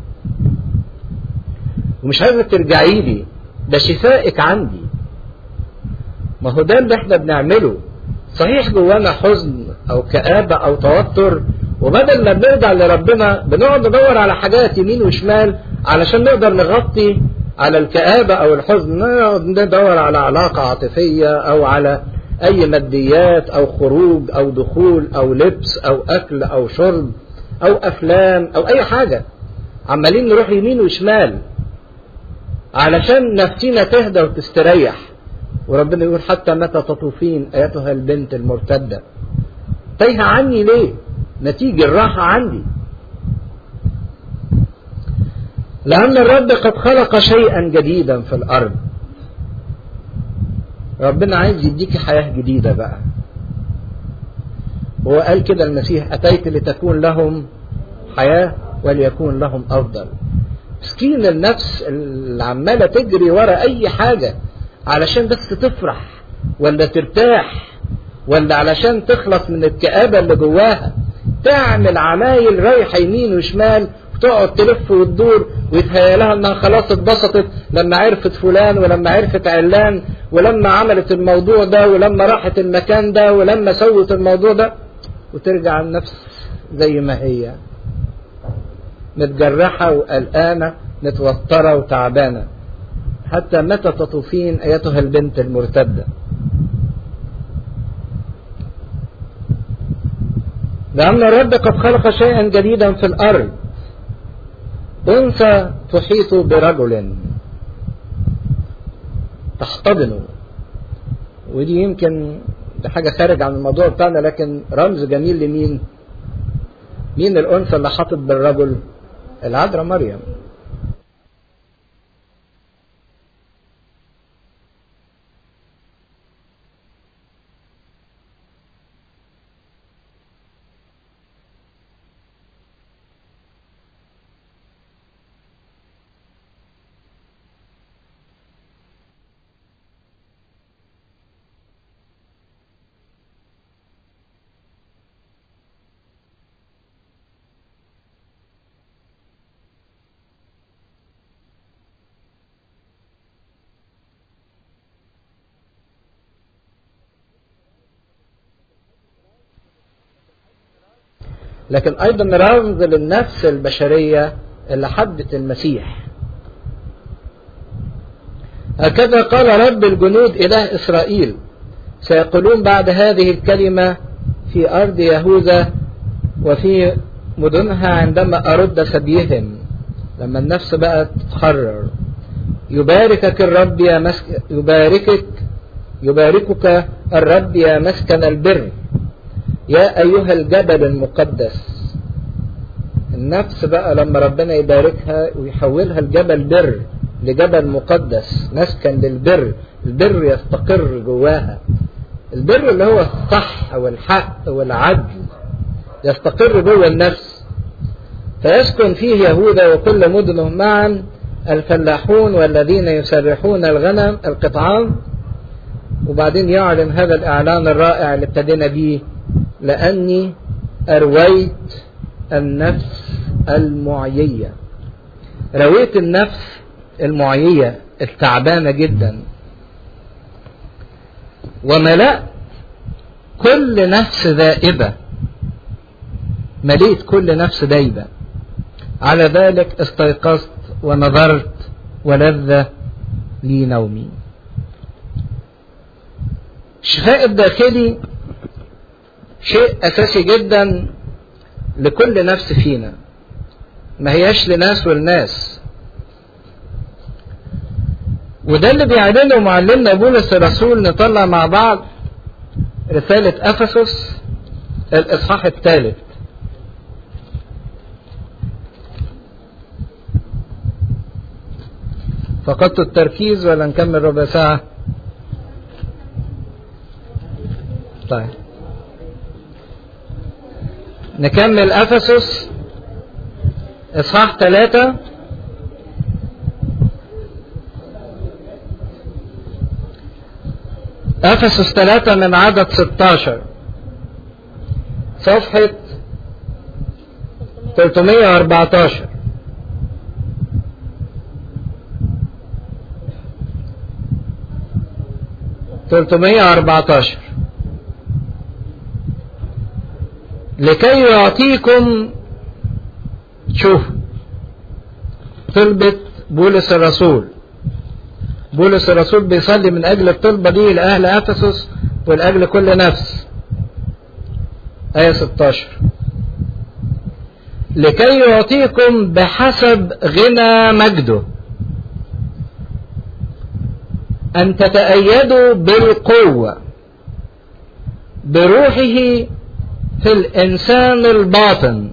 Speaker 1: ومش عايزه ترجعي لي ده شفائك عندي ما هو ده اللي احنا بنعمله صحيح جوانا حزن او كآبة او توتر وبدل ما بنرجع لربنا بنقعد ندور على حاجات يمين وشمال علشان نقدر نغطي على الكآبة او الحزن نقعد ندور على علاقة عاطفية او على اي ماديات او خروج او دخول او لبس او اكل او شرب او افلام او اي حاجة عمالين نروح يمين وشمال علشان نفسينا تهدى وتستريح وربنا يقول حتى متى تطوفين ايتها البنت المرتده تايهه عني ليه نتيجه الراحه عندي لان الرب قد خلق شيئا جديدا في الارض ربنا عايز يديكي حياه جديده بقى هو قال كده المسيح اتيت لتكون لهم حياه وليكون لهم افضل مسكين النفس اللي عماله تجري ورا اي حاجه علشان بس تفرح ولا ترتاح ولا علشان تخلص من الكآبة اللي جواها تعمل عمايل رايحة يمين وشمال وتقعد تلف وتدور ويتهيأ لها انها خلاص اتبسطت لما عرفت فلان ولما عرفت علان ولما عملت الموضوع ده ولما راحت المكان ده ولما سوت الموضوع ده وترجع النفس زي ما هي متجرحة وقلقانة متوترة وتعبانة حتى متى تطوفين ايتها البنت المرتدة لأن الرب قد خلق شيئا جديدا في الأرض أنثى تحيط برجل تحتضنه ودي يمكن ده حاجة خارج عن الموضوع بتاعنا لكن رمز جميل لمين؟ مين الأنثى اللي حاطط بالرجل؟ العذراء مريم لكن ايضا رمز للنفس البشريه اللي حبت المسيح هكذا قال رب الجنود اله اسرائيل سيقولون بعد هذه الكلمه في ارض يهوذا وفي مدنها عندما ارد ثديهم لما النفس بقت تتحرر يباركك الرب يا مسك يباركك يباركك الرب يا مسكن البر يا أيها الجبل المقدس النفس بقى لما ربنا يباركها ويحولها الجبل بر لجبل مقدس مسكن للبر البر يستقر جواها البر اللي هو الصح والحق والعدل يستقر جوه النفس فيسكن فيه يهوذا وكل مدنه معا الفلاحون والذين يسرحون الغنم القطعان وبعدين يعلن هذا الإعلان الرائع اللي ابتدينا بيه لأني أرويت النفس المعيية رويت النفس المعيية التعبانة جدا وملأت كل نفس ذائبة مليت كل نفس دايبة على ذلك استيقظت ونظرت ولذ لي نومي الشفاء الداخلي شيء أساسي جدا لكل نفس فينا ما هياش لناس والناس وده اللي بيعلنه معلمنا بولس الرسول نطلع مع بعض رسالة أفسس الإصحاح الثالث فقدت التركيز ولا نكمل ربع ساعة طيب نكمل أفسس إصحاح ثلاثة أفسس ثلاثة من عدد 16 صفحة 314 314 لكي يعطيكم شوف طلبة بولس الرسول بولس الرسول بيصلي من أجل الطلبة دي لأهل أفسس ولأجل كل نفس آية 16 لكي يعطيكم بحسب غنى مجده أن تتأيدوا بالقوة بروحه في الإنسان الباطن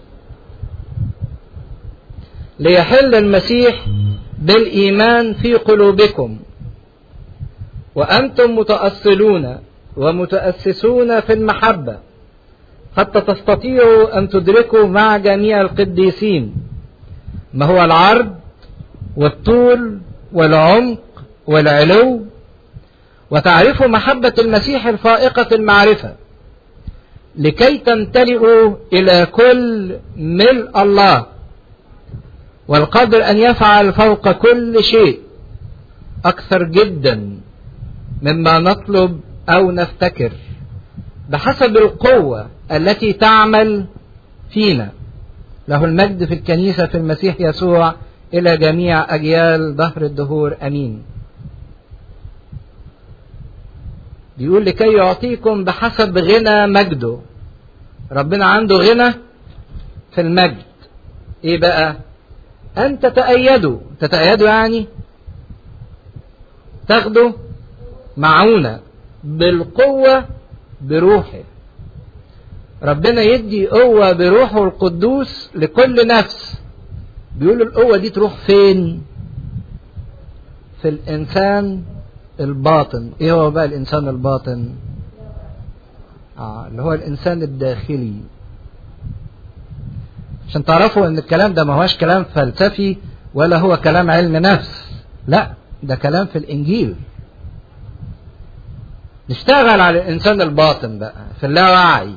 Speaker 1: ليحل المسيح بالإيمان في قلوبكم وأنتم متأصلون ومتأسسون في المحبة حتى تستطيعوا أن تدركوا مع جميع القديسين ما هو العرض والطول والعمق والعلو وتعرفوا محبة المسيح الفائقة المعرفة لكي تمتلئوا إلى كل ملء الله والقادر أن يفعل فوق كل شيء أكثر جدا مما نطلب أو نفتكر بحسب القوة التي تعمل فينا له المجد في الكنيسة في المسيح يسوع إلى جميع أجيال ظهر الدهور أمين بيقول لكي يعطيكم بحسب غنى مجده ربنا عنده غنى في المجد ايه بقى ان تتأيدوا تتأيدوا يعني تاخدوا معونة بالقوة بروحه ربنا يدي قوة بروحه القدوس لكل نفس بيقول القوة دي تروح فين في الإنسان الباطن ايه هو بقى الإنسان الباطن آه اللي هو الإنسان الداخلي عشان تعرفوا ان الكلام ده ما هوش كلام فلسفي ولا هو كلام علم نفس لا ده كلام في الإنجيل نشتغل على الإنسان الباطن بقى في اللاوعي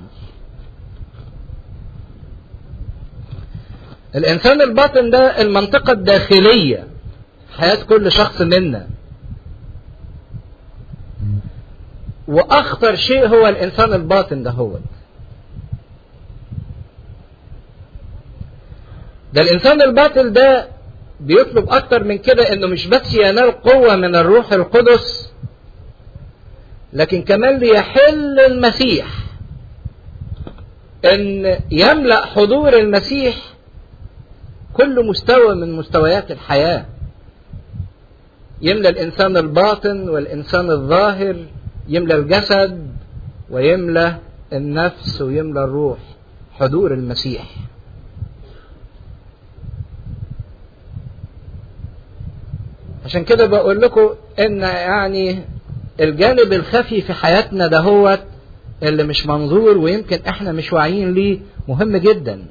Speaker 1: الإنسان الباطن ده المنطقة الداخلية حياة كل شخص منا وأخطر شيء هو الإنسان الباطن ده هو ده الإنسان الباطن ده بيطلب أكتر من كده إنه مش بس ينال قوة من الروح القدس لكن كمان ليحل المسيح إن يملأ حضور المسيح كل مستوى من مستويات الحياة يملأ الإنسان الباطن والإنسان الظاهر يملأ الجسد ويملأ النفس ويملى الروح حضور المسيح عشان كده بقول لكم ان يعني الجانب الخفي في حياتنا ده هو اللي مش منظور ويمكن احنا مش واعيين ليه مهم جدا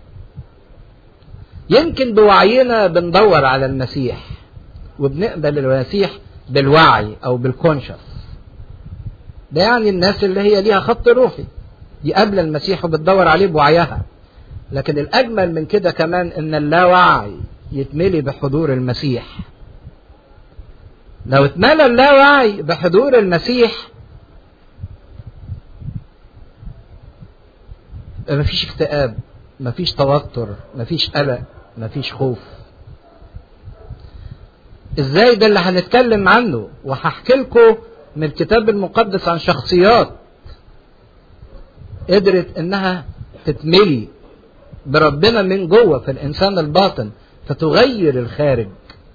Speaker 1: يمكن بوعينا بندور على المسيح وبنقبل المسيح بالوعي او بالكونشس ده يعني الناس اللي هي ليها خط روحي دي قبل المسيح وبتدور عليه بوعيها لكن الاجمل من كده كمان ان اللاوعي يتملي بحضور المسيح لو اتملى اللاوعي بحضور المسيح مفيش اكتئاب مفيش توتر مفيش قلق مفيش خوف ازاي ده اللي هنتكلم عنه وهحكي لكم من الكتاب المقدس عن شخصيات قدرت انها تتملي بربنا من جوه في الانسان الباطن فتغير الخارج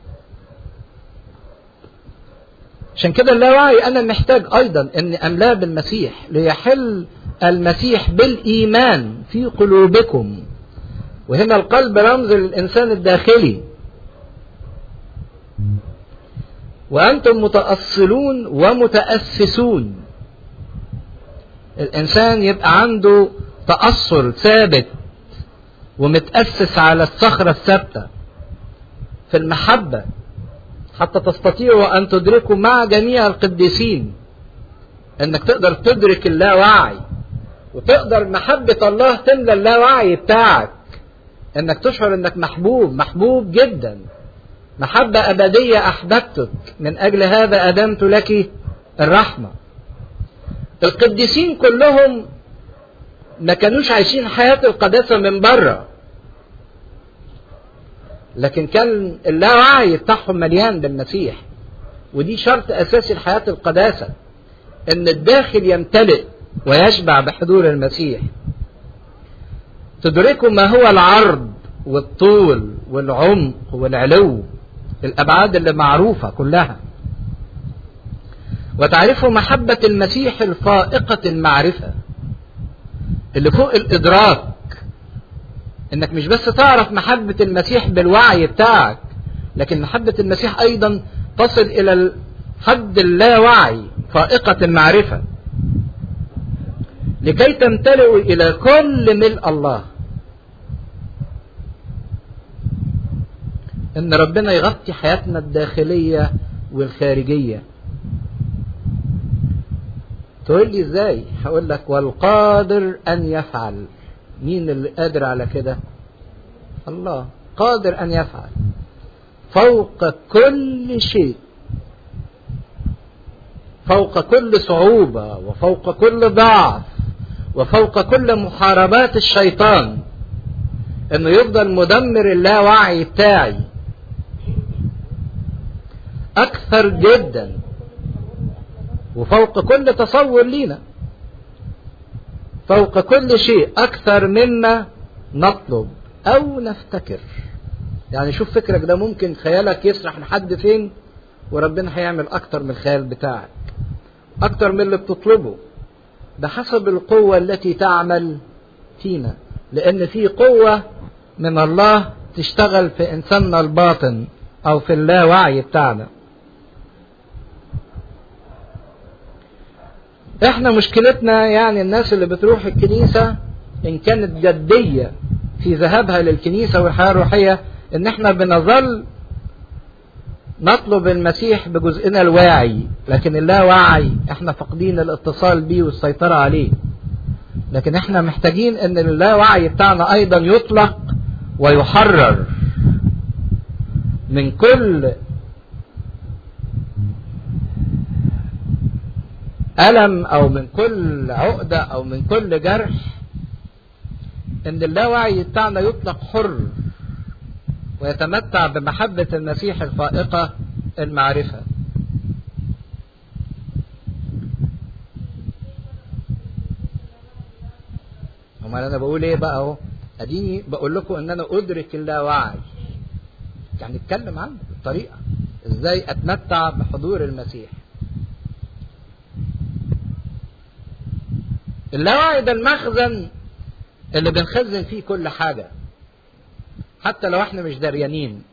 Speaker 1: عشان كده اللاوعي انا محتاج ايضا ان املاه بالمسيح ليحل المسيح بالايمان في قلوبكم وهنا القلب رمز للانسان الداخلي وانتم متاصلون ومتاسسون الانسان يبقى عنده تاصل ثابت ومتاسس على الصخره الثابته في المحبه حتى تستطيعوا ان تدركوا مع جميع القديسين انك تقدر تدرك اللاوعي وتقدر محبة الله تملى اللاوعي بتاعك انك تشعر انك محبوب محبوب جدا محبة ابدية احببتك من اجل هذا ادمت لك الرحمة القديسين كلهم ما كانوش عايشين حياة القداسة من بره لكن كان اللاوعي بتاعهم مليان بالمسيح ودي شرط اساسي لحياة القداسة ان الداخل يمتلئ ويشبع بحضور المسيح تدركوا ما هو العرض والطول والعمق والعلو الابعاد اللي معروفه كلها وتعرفوا محبه المسيح الفائقه المعرفه اللي فوق الادراك انك مش بس تعرف محبه المسيح بالوعي بتاعك لكن محبه المسيح ايضا تصل الى الحد اللاوعي فائقه المعرفه لكي تمتلئوا الى كل ملء الله ان ربنا يغطي حياتنا الداخليه والخارجيه تقول لي ازاي هقول لك والقادر ان يفعل مين اللي قادر على كده الله قادر ان يفعل فوق كل شيء فوق كل صعوبه وفوق كل ضعف وفوق كل محاربات الشيطان انه يفضل مدمر اللاوعي بتاعي اكثر جدا وفوق كل تصور لينا فوق كل شيء اكثر مما نطلب او نفتكر يعني شوف فكرك ده ممكن خيالك يسرح لحد فين وربنا هيعمل اكتر من الخيال بتاعك اكتر من اللي بتطلبه بحسب القوة التي تعمل فينا لأن في قوة من الله تشتغل في إنساننا الباطن أو في اللاوعي بتاعنا احنا مشكلتنا يعني الناس اللي بتروح الكنيسة إن كانت جدية في ذهابها للكنيسة والحياة الروحية إن احنا بنظل نطلب المسيح بجزئنا الواعي لكن اللاوعي احنا فاقدين الاتصال بيه والسيطرة عليه لكن احنا محتاجين ان اللاوعي بتاعنا ايضا يطلق ويحرر من كل ألم أو من كل عقدة أو من كل جرح إن اللاوعي بتاعنا يطلق حر ويتمتع بمحبة المسيح الفائقة المعرفة امال انا بقول ايه بقى اهو اديني بقول لكم ان انا ادرك اللاوعي يعني اتكلم عنه بالطريقه ازاي اتمتع بحضور المسيح اللاوعي ده المخزن اللي بنخزن فيه كل حاجة حتى لو احنا مش دريانين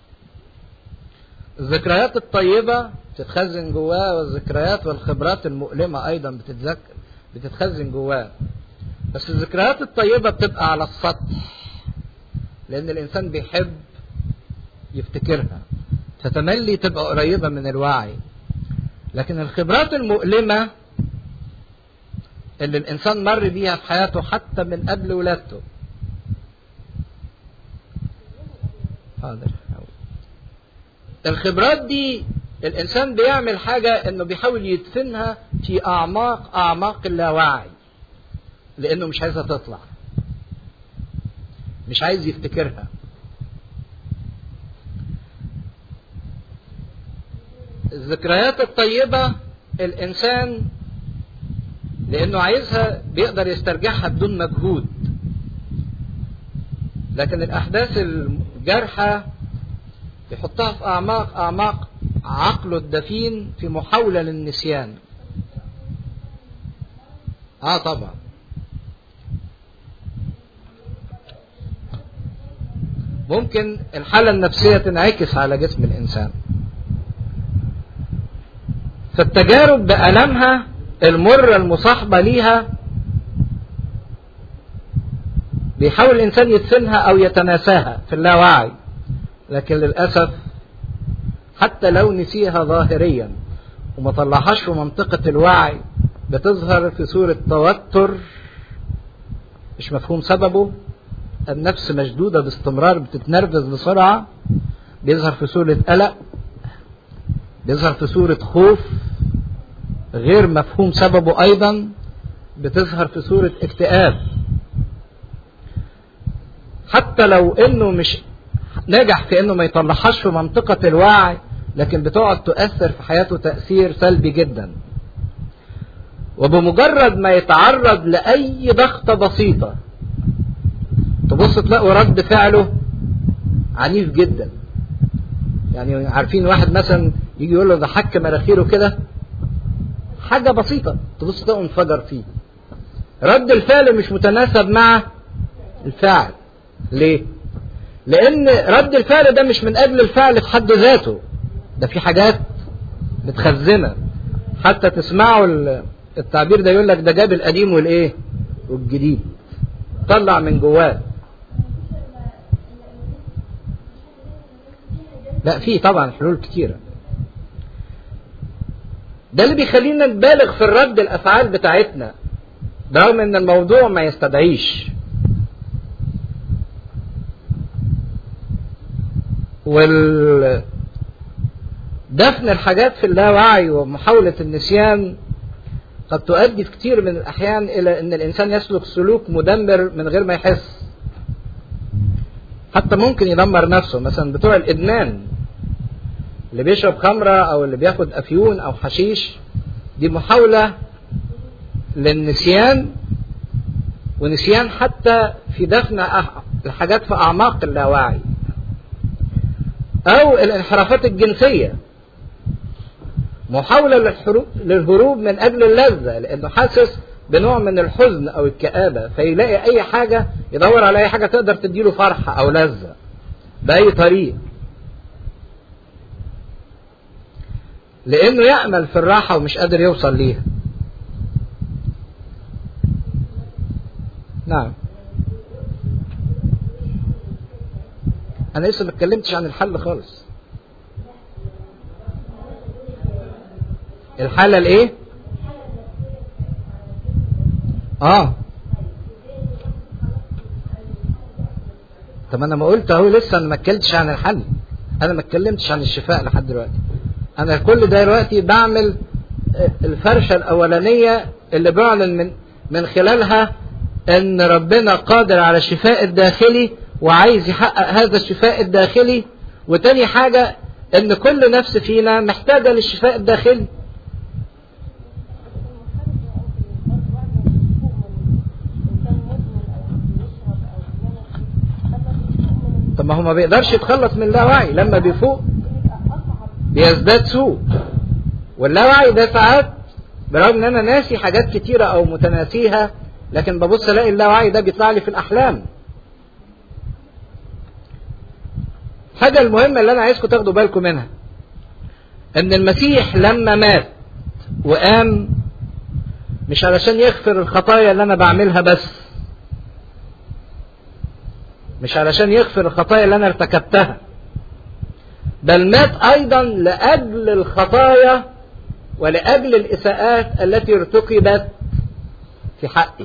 Speaker 1: الذكريات الطيبة بتتخزن جواه والذكريات والخبرات المؤلمة أيضا بتتذكر بتتخزن جواه بس الذكريات الطيبة بتبقى على السطح لأن الإنسان بيحب يفتكرها فتملي تبقى قريبة من الوعي لكن الخبرات المؤلمة اللي الإنسان مر بيها في حياته حتى من قبل ولادته حاضر الخبرات دي الإنسان بيعمل حاجة إنه بيحاول يدفنها في أعماق أعماق اللاوعي لأنه مش عايزها تطلع مش عايز يفتكرها الذكريات الطيبة الإنسان لأنه عايزها بيقدر يسترجعها بدون مجهود لكن الأحداث الجارحة يحطها في أعماق أعماق عقله الدفين في محاولة للنسيان آه طبعا ممكن الحالة النفسية تنعكس على جسم الإنسان فالتجارب بألمها المرة المصاحبة ليها بيحاول الإنسان يدفنها أو يتناساها في اللاوعي لكن للأسف حتى لو نسيها ظاهريا وما طلعهاش في منطقة الوعي بتظهر في صورة توتر مش مفهوم سببه النفس مشدودة باستمرار بتتنرفز بسرعة بيظهر في صورة قلق بيظهر في صورة خوف غير مفهوم سببه أيضا بتظهر في صورة اكتئاب حتى لو انه مش نجح في انه ما يطلعهاش في منطقة الوعي لكن بتقعد تؤثر في حياته تأثير سلبي جدا وبمجرد ما يتعرض لأي ضغطة بسيطة تبص تلاقوا رد فعله عنيف جدا يعني عارفين واحد مثلا يجي يقول له ده حك مناخيره كده حاجة بسيطة تبص تلاقوا انفجر فيه رد الفعل مش متناسب مع الفاعل ليه؟ لأن رد الفعل ده مش من أجل الفعل في حد ذاته ده في حاجات متخزنة حتى تسمعوا التعبير ده يقول لك ده جاب القديم والإيه؟ والجديد طلع من جواه لا في طبعا حلول كتيرة ده اللي بيخلينا نبالغ في الرد الأفعال بتاعتنا برغم ان الموضوع ما يستدعيش وال دفن الحاجات في اللاوعي ومحاولة النسيان قد تؤدي في كتير من الأحيان إلى أن الإنسان يسلك سلوك مدمر من غير ما يحس حتى ممكن يدمر نفسه مثلا بتوع الإدمان اللي بيشرب خمرة أو اللي بياخد أفيون أو حشيش دي محاولة للنسيان ونسيان حتى في دفن الحاجات في أعماق اللاوعي أو الانحرافات الجنسية محاولة للهروب من أجل اللذة لأنه حاسس بنوع من الحزن أو الكآبة فيلاقي أي حاجة يدور على أي حاجة تقدر تديله فرحة أو لذة بأي طريق لأنه يأمل في الراحة ومش قادر يوصل ليها نعم أنا لسه ما اتكلمتش عن الحل خالص الحالة الايه اه طب انا ما قلت اهو لسه انا ما اتكلمتش عن الحل انا ما اتكلمتش عن الشفاء لحد دلوقتي انا كل ده دلوقتي بعمل الفرشة الاولانية اللي بعلن من من خلالها ان ربنا قادر على الشفاء الداخلي وعايز يحقق هذا الشفاء الداخلي وتاني حاجة ان كل نفس فينا محتاجة للشفاء الداخلي طب ما هو ما بيقدرش يتخلص من اللاوعي لما بيفوق بيزداد سوء واللاوعي ده ساعات برغم ان انا ناسي حاجات كتيرة او متناسيها لكن ببص الاقي اللاوعي ده بيطلع لي في الاحلام الحاجة المهمة اللي انا عايزكم تاخدوا بالكم منها ان المسيح لما مات وقام مش علشان يغفر الخطايا اللي انا بعملها بس مش علشان يغفر الخطايا اللي انا ارتكبتها بل مات ايضا لاجل الخطايا ولاجل الاساءات التي ارتكبت في حقي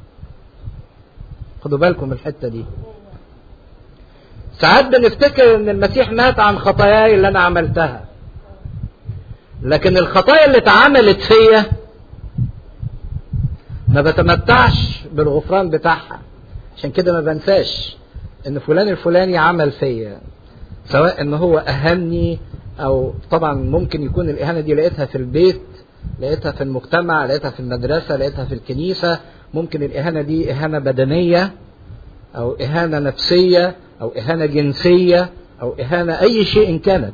Speaker 1: خدوا بالكم من الحته دي ساعات بنفتكر ان المسيح مات عن خطاياي اللي انا عملتها لكن الخطايا اللي اتعملت فيا ما بتمتعش بالغفران بتاعها عشان كده ما بنساش ان فلان الفلاني عمل فيا سواء ان هو اهني او طبعا ممكن يكون الاهانه دي لقيتها في البيت لقيتها في المجتمع لقيتها في المدرسه لقيتها في الكنيسه ممكن الاهانه دي اهانه بدنيه او اهانه نفسيه او اهانه جنسيه او اهانه اي شيء إن كانت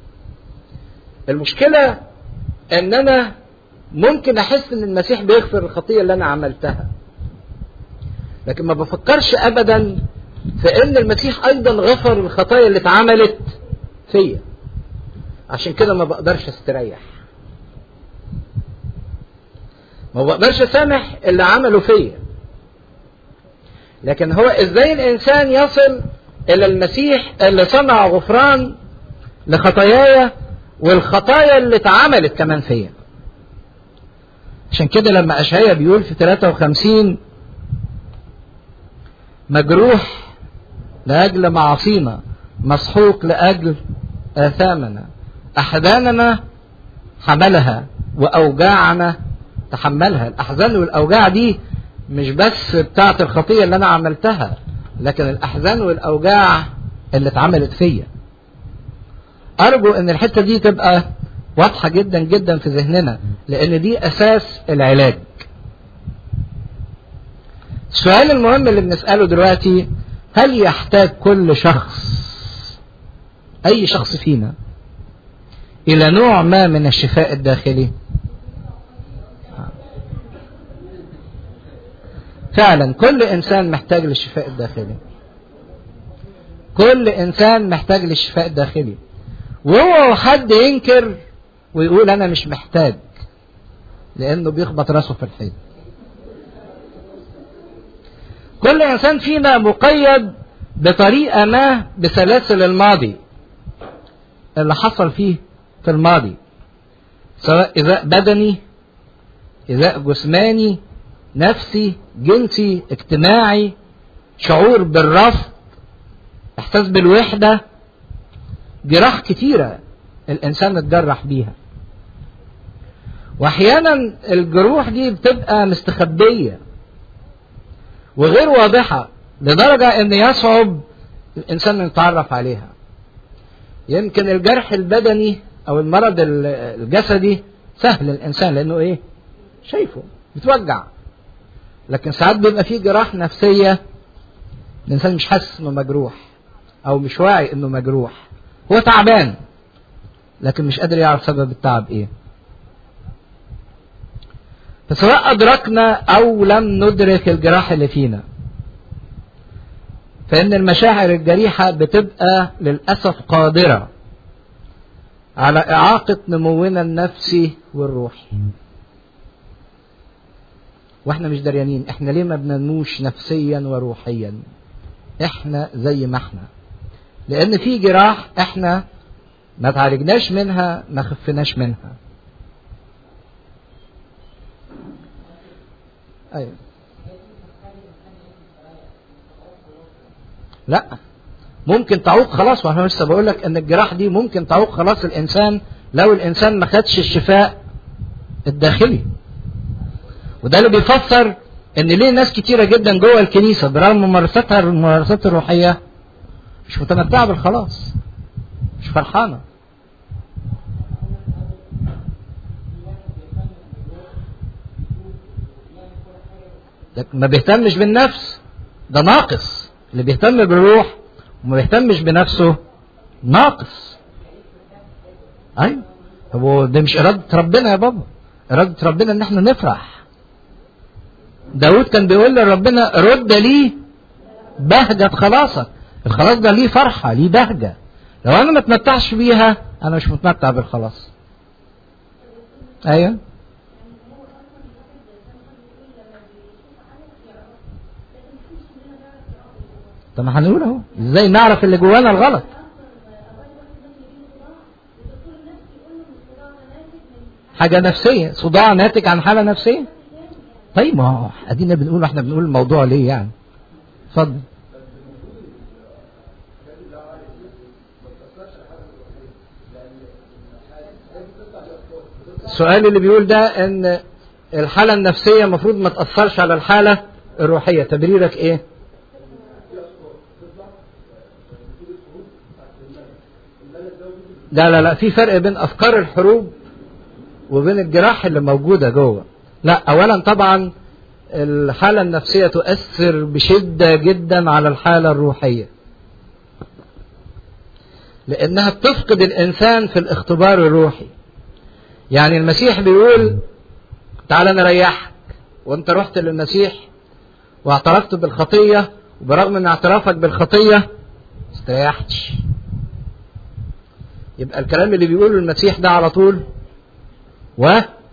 Speaker 1: المشكله ان انا ممكن احس ان المسيح بيغفر الخطيه اللي انا عملتها لكن ما بفكرش ابدا في ان المسيح ايضا غفر الخطايا اللي اتعملت فيا عشان كده ما بقدرش استريح ما بقدرش اسامح اللي عمله فيا لكن هو ازاي الانسان يصل الى المسيح اللي صنع غفران لخطاياي والخطايا اللي اتعملت كمان فيا عشان كده لما اشعيا بيقول في 53 مجروح لاجل معاصينا مسحوق لاجل اثامنا احزاننا حملها واوجاعنا تحملها الاحزان والاوجاع دي مش بس بتاعه الخطيه اللي انا عملتها لكن الاحزان والاوجاع اللي اتعملت فيا ارجو ان الحته دي تبقى واضحه جدا جدا في ذهننا لان دي اساس العلاج السؤال المهم اللي بنساله دلوقتي هل يحتاج كل شخص اي شخص فينا الى نوع ما من الشفاء الداخلي فعلا كل انسان محتاج للشفاء الداخلي كل انسان محتاج للشفاء الداخلي وهو حد ينكر ويقول انا مش محتاج لانه بيخبط راسه في الحيط كل انسان فينا مقيد بطريقه ما بسلاسل الماضي اللي حصل فيه في الماضي سواء ايذاء بدني ايذاء جسماني نفسي جنسي اجتماعي شعور بالرفض احساس بالوحده جراح كتيره الانسان اتجرح بيها واحيانا الجروح دي بتبقى مستخبيه وغير واضحه لدرجه ان يصعب الانسان يتعرف عليها يمكن الجرح البدني او المرض الجسدي سهل الانسان لانه ايه شايفه بتوجع لكن ساعات بيبقى فيه جراح نفسيه الانسان مش حاسس انه مجروح او مش واعي انه مجروح هو تعبان لكن مش قادر يعرف سبب التعب ايه فسواء ادركنا او لم ندرك الجراح اللي فينا فان المشاعر الجريحه بتبقى للاسف قادره على اعاقه نمونا النفسي والروحي واحنا مش دريانين احنا ليه ما بننموش نفسيا وروحيا احنا زي ما احنا لان في جراح احنا ما تعالجناش منها ما خفناش منها ايوه لا ممكن تعوق خلاص وانا لسه بقول لك ان الجراح دي ممكن تعوق خلاص الانسان لو الانسان ما خدش الشفاء الداخلي وده اللي بيفسر ان ليه ناس كتيرة جدا جوه الكنيسة برغم ممارستها الممارسات الروحية مش متمتعة بالخلاص مش فرحانة لكن ما بيهتمش بالنفس ده ناقص اللي بيهتم بالروح وما بيهتمش بنفسه ناقص ايوه هو ده مش اراده ربنا يا بابا إرادة ربنا إن احنا نفرح داود كان بيقول لربنا رد لي بهجة خلاصك الخلاص ده ليه فرحة ليه بهجة لو أنا ما اتمتعش بيها أنا مش متمتع بالخلاص أيوه طب ما هنقول اهو ازاي نعرف اللي جوانا الغلط حاجة نفسية صداع ناتج عن حالة نفسية طيب ما هو ادينا بنقول احنا بنقول الموضوع ليه يعني اتفضل السؤال اللي بيقول ده ان الحالة النفسية المفروض ما تأثرش على الحالة الروحية تبريرك ايه لا لا لا في فرق بين افكار الحروب وبين الجراح اللي موجودة جوه لا اولا طبعا الحالة النفسية تؤثر بشدة جدا على الحالة الروحية لانها بتفقد الانسان في الاختبار الروحي يعني المسيح بيقول تعالى نريحك وانت رحت للمسيح واعترفت بالخطية وبرغم من اعترافك بالخطية ما استريحتش يبقى الكلام اللي بيقوله المسيح ده على طول و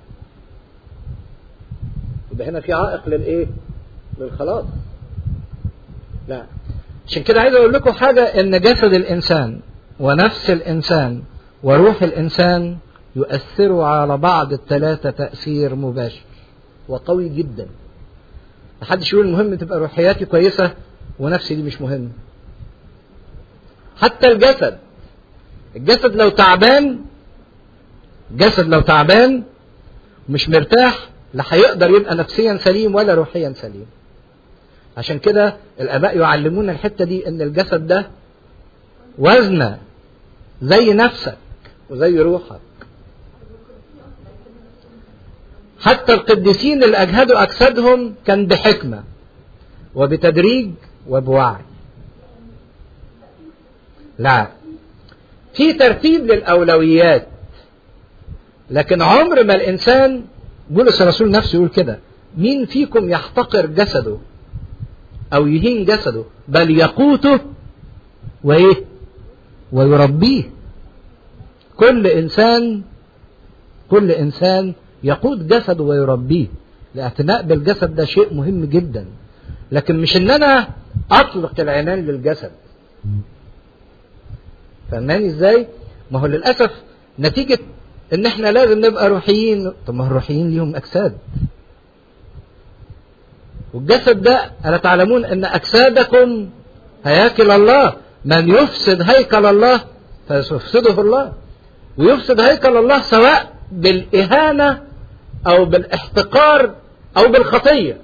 Speaker 1: يبقى هنا في عائق للايه للخلاص لا عشان كده عايز اقول لكم حاجه ان جسد الانسان ونفس الانسان وروح الانسان يؤثروا على بعض الثلاثه تاثير مباشر وقوي جدا محدش يقول المهم تبقى روحياتي كويسه ونفسي دي مش مهمه حتى الجسد الجسد لو تعبان الجسد لو تعبان مش مرتاح لا هيقدر يبقى نفسيا سليم ولا روحيا سليم عشان كده الاباء يعلمونا الحته دي ان الجسد ده وزنه زي نفسك وزي روحك حتى القديسين اللي اجهدوا اجسادهم كان بحكمه وبتدريج وبوعي لا في ترتيب للاولويات لكن عمر ما الانسان بولس الرسول نفسه يقول كده مين فيكم يحتقر جسده او يهين جسده بل يقوته وايه ويربيه كل انسان كل انسان يقود جسده ويربيه الاعتناء بالجسد ده شيء مهم جدا لكن مش ان انا اطلق العنان للجسد فاهماني ازاي ما هو للاسف نتيجه ان احنا لازم نبقى روحيين طب ما الروحيين ليهم اجساد والجسد ده الا تعلمون ان اجسادكم هياكل الله من يفسد هيكل الله فيفسده الله ويفسد هيكل الله سواء بالاهانه او بالاحتقار او بالخطيه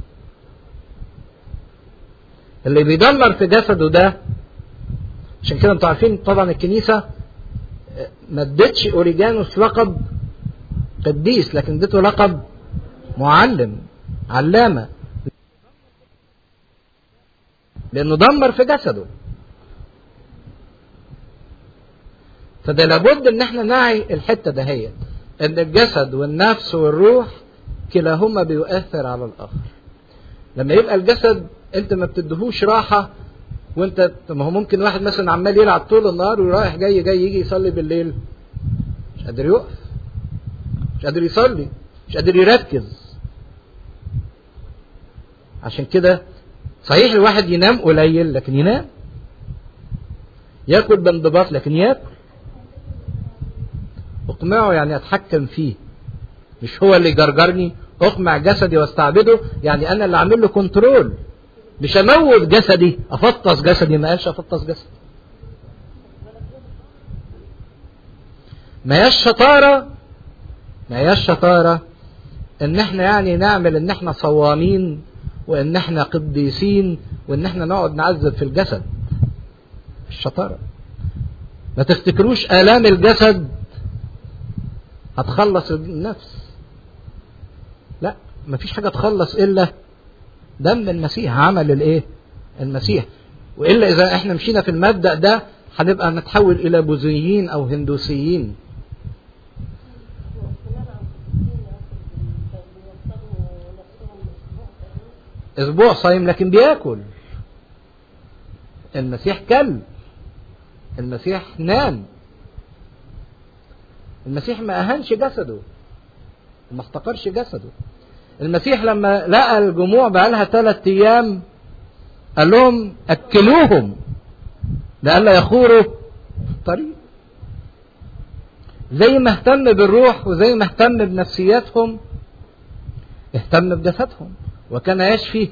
Speaker 1: اللي بيدمر في جسده ده عشان كده انتوا عارفين طبعا الكنيسه ما ادتش اوريجانوس لقب قديس لكن ادته لقب معلم علامه لانه دمر في جسده فده لابد ان احنا نعي الحته دهيت ان الجسد والنفس والروح كلاهما بيؤثر على الاخر لما يبقى الجسد انت ما بتدهوش راحه وانت ما هو ممكن واحد مثلا عمال يلعب طول النهار ورايح جاي جاي يجي يصلي بالليل مش قادر يقف مش قادر يصلي مش قادر يركز عشان كده صحيح الواحد ينام قليل لكن ينام ياكل بانضباط لكن ياكل اقمعه يعني اتحكم فيه مش هو اللي يجرجرني اقمع جسدي واستعبده يعني انا اللي اعمل له كنترول مش اموت جسدي افطس جسدي ما قالش افطس جسدي ما هياش شطارة ما هياش شطارة ان احنا يعني نعمل ان احنا صوامين وان احنا قديسين وان احنا نقعد نعذب في الجسد الشطارة ما تفتكروش آلام الجسد هتخلص النفس لا مفيش حاجة تخلص إلا دم المسيح عمل الايه المسيح والا اذا احنا مشينا في المبدا ده هنبقى نتحول الى بوذيين او هندوسيين اسبوع صايم لكن بياكل المسيح كل المسيح نام المسيح ما اهانش جسده ما احتقرش جسده المسيح لما لقى الجموع بقالها ثلاث ايام قال لهم اكلوهم لئلا يخوروا في الطريق زي ما اهتم بالروح وزي ما اهتم بنفسياتهم اهتم بجسدهم وكان يشفي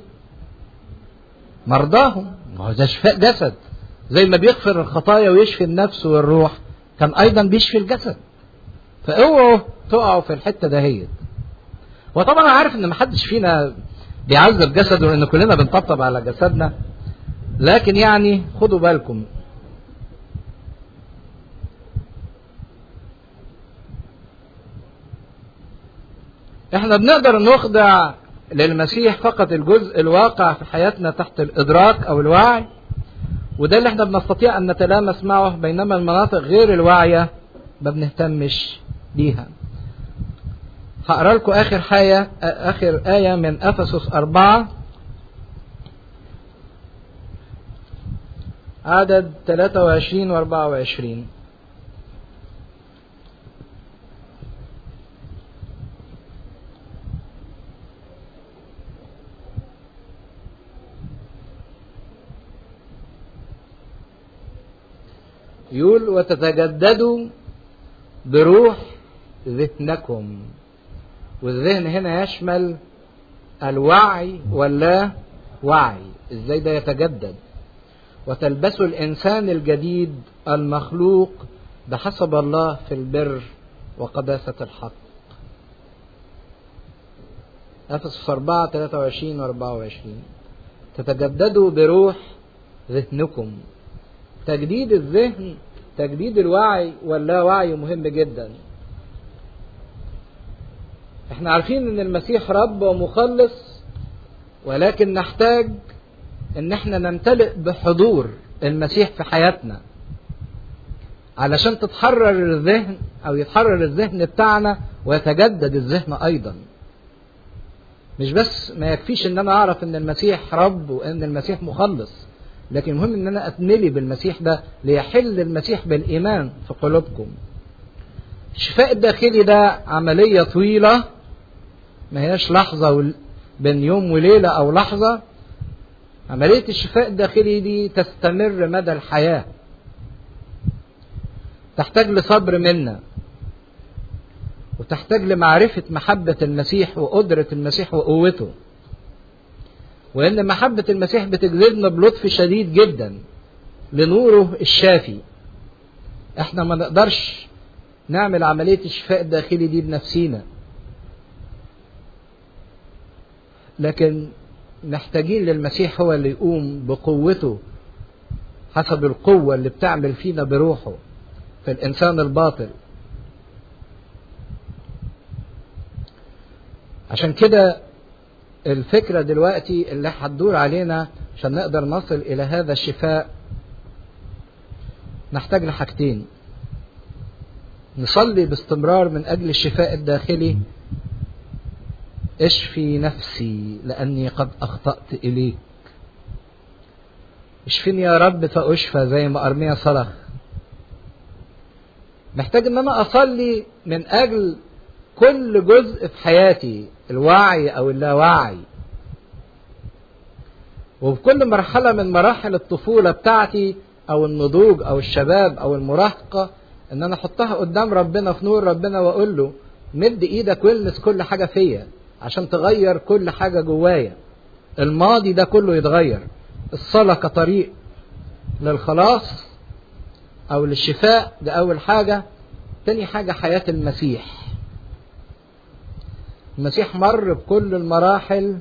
Speaker 1: مرضاهم ما هو ده شفاء جسد زي ما بيغفر الخطايا ويشفي النفس والروح كان ايضا بيشفي الجسد فاوعوا تقعوا في الحته دهيت وطبعا عارف ان محدش فينا بيعذب جسده لان كلنا بنطبطب على جسدنا لكن يعني خدوا بالكم احنا بنقدر نخضع للمسيح فقط الجزء الواقع في حياتنا تحت الادراك او الوعي وده اللي احنا بنستطيع ان نتلامس معه بينما المناطق غير الواعيه ما بنهتمش بيها هقرا لكم اخر حاجه اخر ايه من افسس أربعة عدد 23 و 24 يقول وتتجددوا بروح ذهنكم والذهن هنا يشمل الوعي واللا وعي ازاي ده يتجدد وتلبسوا الانسان الجديد المخلوق بحسب الله في البر وقداسة الحق أفسس 4 23 و 24 تتجددوا بروح ذهنكم تجديد الذهن تجديد الوعي واللاوعي مهم جدا احنا عارفين ان المسيح رب ومخلص ولكن نحتاج ان احنا نمتلئ بحضور المسيح في حياتنا علشان تتحرر الذهن او يتحرر الذهن بتاعنا ويتجدد الذهن ايضا مش بس ما يكفيش ان انا اعرف ان المسيح رب وان المسيح مخلص لكن المهم ان انا اتملي بالمسيح ده ليحل المسيح بالايمان في قلوبكم الشفاء الداخلي ده عمليه طويله ما هياش لحظه بين يوم وليله او لحظه عمليه الشفاء الداخلي دي تستمر مدى الحياه تحتاج لصبر منا وتحتاج لمعرفه محبه المسيح وقدره المسيح وقوته وان محبه المسيح بتجذبنا بلطف شديد جدا لنوره الشافي احنا ما نقدرش نعمل عمليه الشفاء الداخلي دي بنفسينا لكن محتاجين للمسيح هو اللي يقوم بقوته حسب القوة اللي بتعمل فينا بروحه في الإنسان الباطل عشان كده الفكرة دلوقتي اللي هتدور علينا عشان نقدر نصل إلى هذا الشفاء نحتاج لحاجتين نصلي باستمرار من أجل الشفاء الداخلي اشفي نفسي لأني قد أخطأت إليك اشفني يا رب فأشفى زي ما أرميا صرخ محتاج ان انا اصلي من اجل كل جزء في حياتي الوعي او اللاوعي وفي كل مرحله من مراحل الطفوله بتاعتي او النضوج او الشباب او المراهقه ان انا احطها قدام ربنا في نور ربنا واقول له مد ايدك والمس كل حاجه فيا عشان تغير كل حاجه جوايا الماضي ده كله يتغير الصلاه كطريق للخلاص او للشفاء ده اول حاجه تاني حاجه حياه المسيح المسيح مر بكل المراحل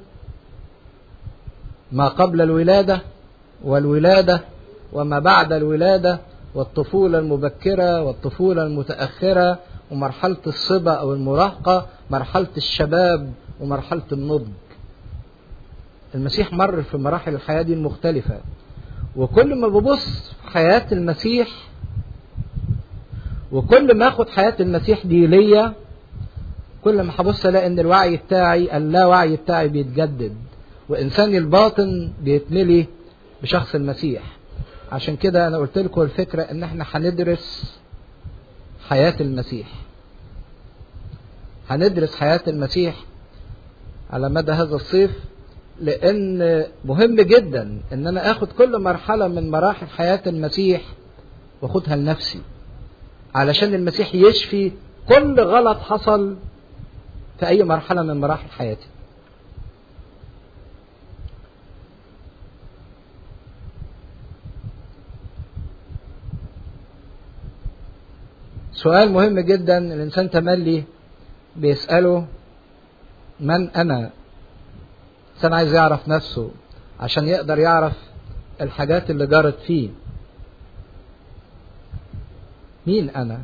Speaker 1: ما قبل الولاده والولاده وما بعد الولاده والطفوله المبكره والطفوله المتاخره ومرحله الصبا او المراهقه مرحله الشباب ومرحله النضج المسيح مر في مراحل الحياه دي المختلفه وكل ما ببص في حياه المسيح وكل ما اخد حياه المسيح دي ليا كل ما هبص الاقي ان الوعي بتاعي اللاوعي بتاعي بيتجدد وإنساني الباطن بيتملي بشخص المسيح عشان كده أنا قلت لكم الفكرة إن إحنا هندرس حياة المسيح هندرس حياة المسيح على مدى هذا الصيف لأن مهم جدا إن أنا آخد كل مرحلة من مراحل حياة المسيح وأخدها لنفسي علشان المسيح يشفي كل غلط حصل في أي مرحلة من مراحل حياتي سؤال مهم جدا الإنسان تملي بيسأله من أنا الإنسان عايز يعرف نفسه عشان يقدر يعرف الحاجات اللي جرت فيه مين أنا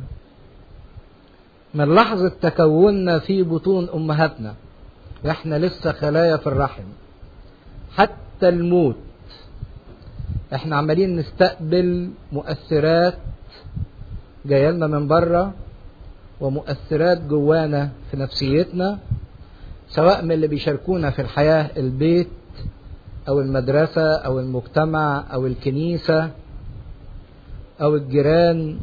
Speaker 1: من لحظة تكوننا في بطون أمهاتنا وإحنا لسه خلايا في الرحم حتى الموت إحنا عمالين نستقبل مؤثرات جايه لنا من بره ومؤثرات جوانا في نفسيتنا سواء من اللي بيشاركونا في الحياه البيت او المدرسه او المجتمع او الكنيسه او الجيران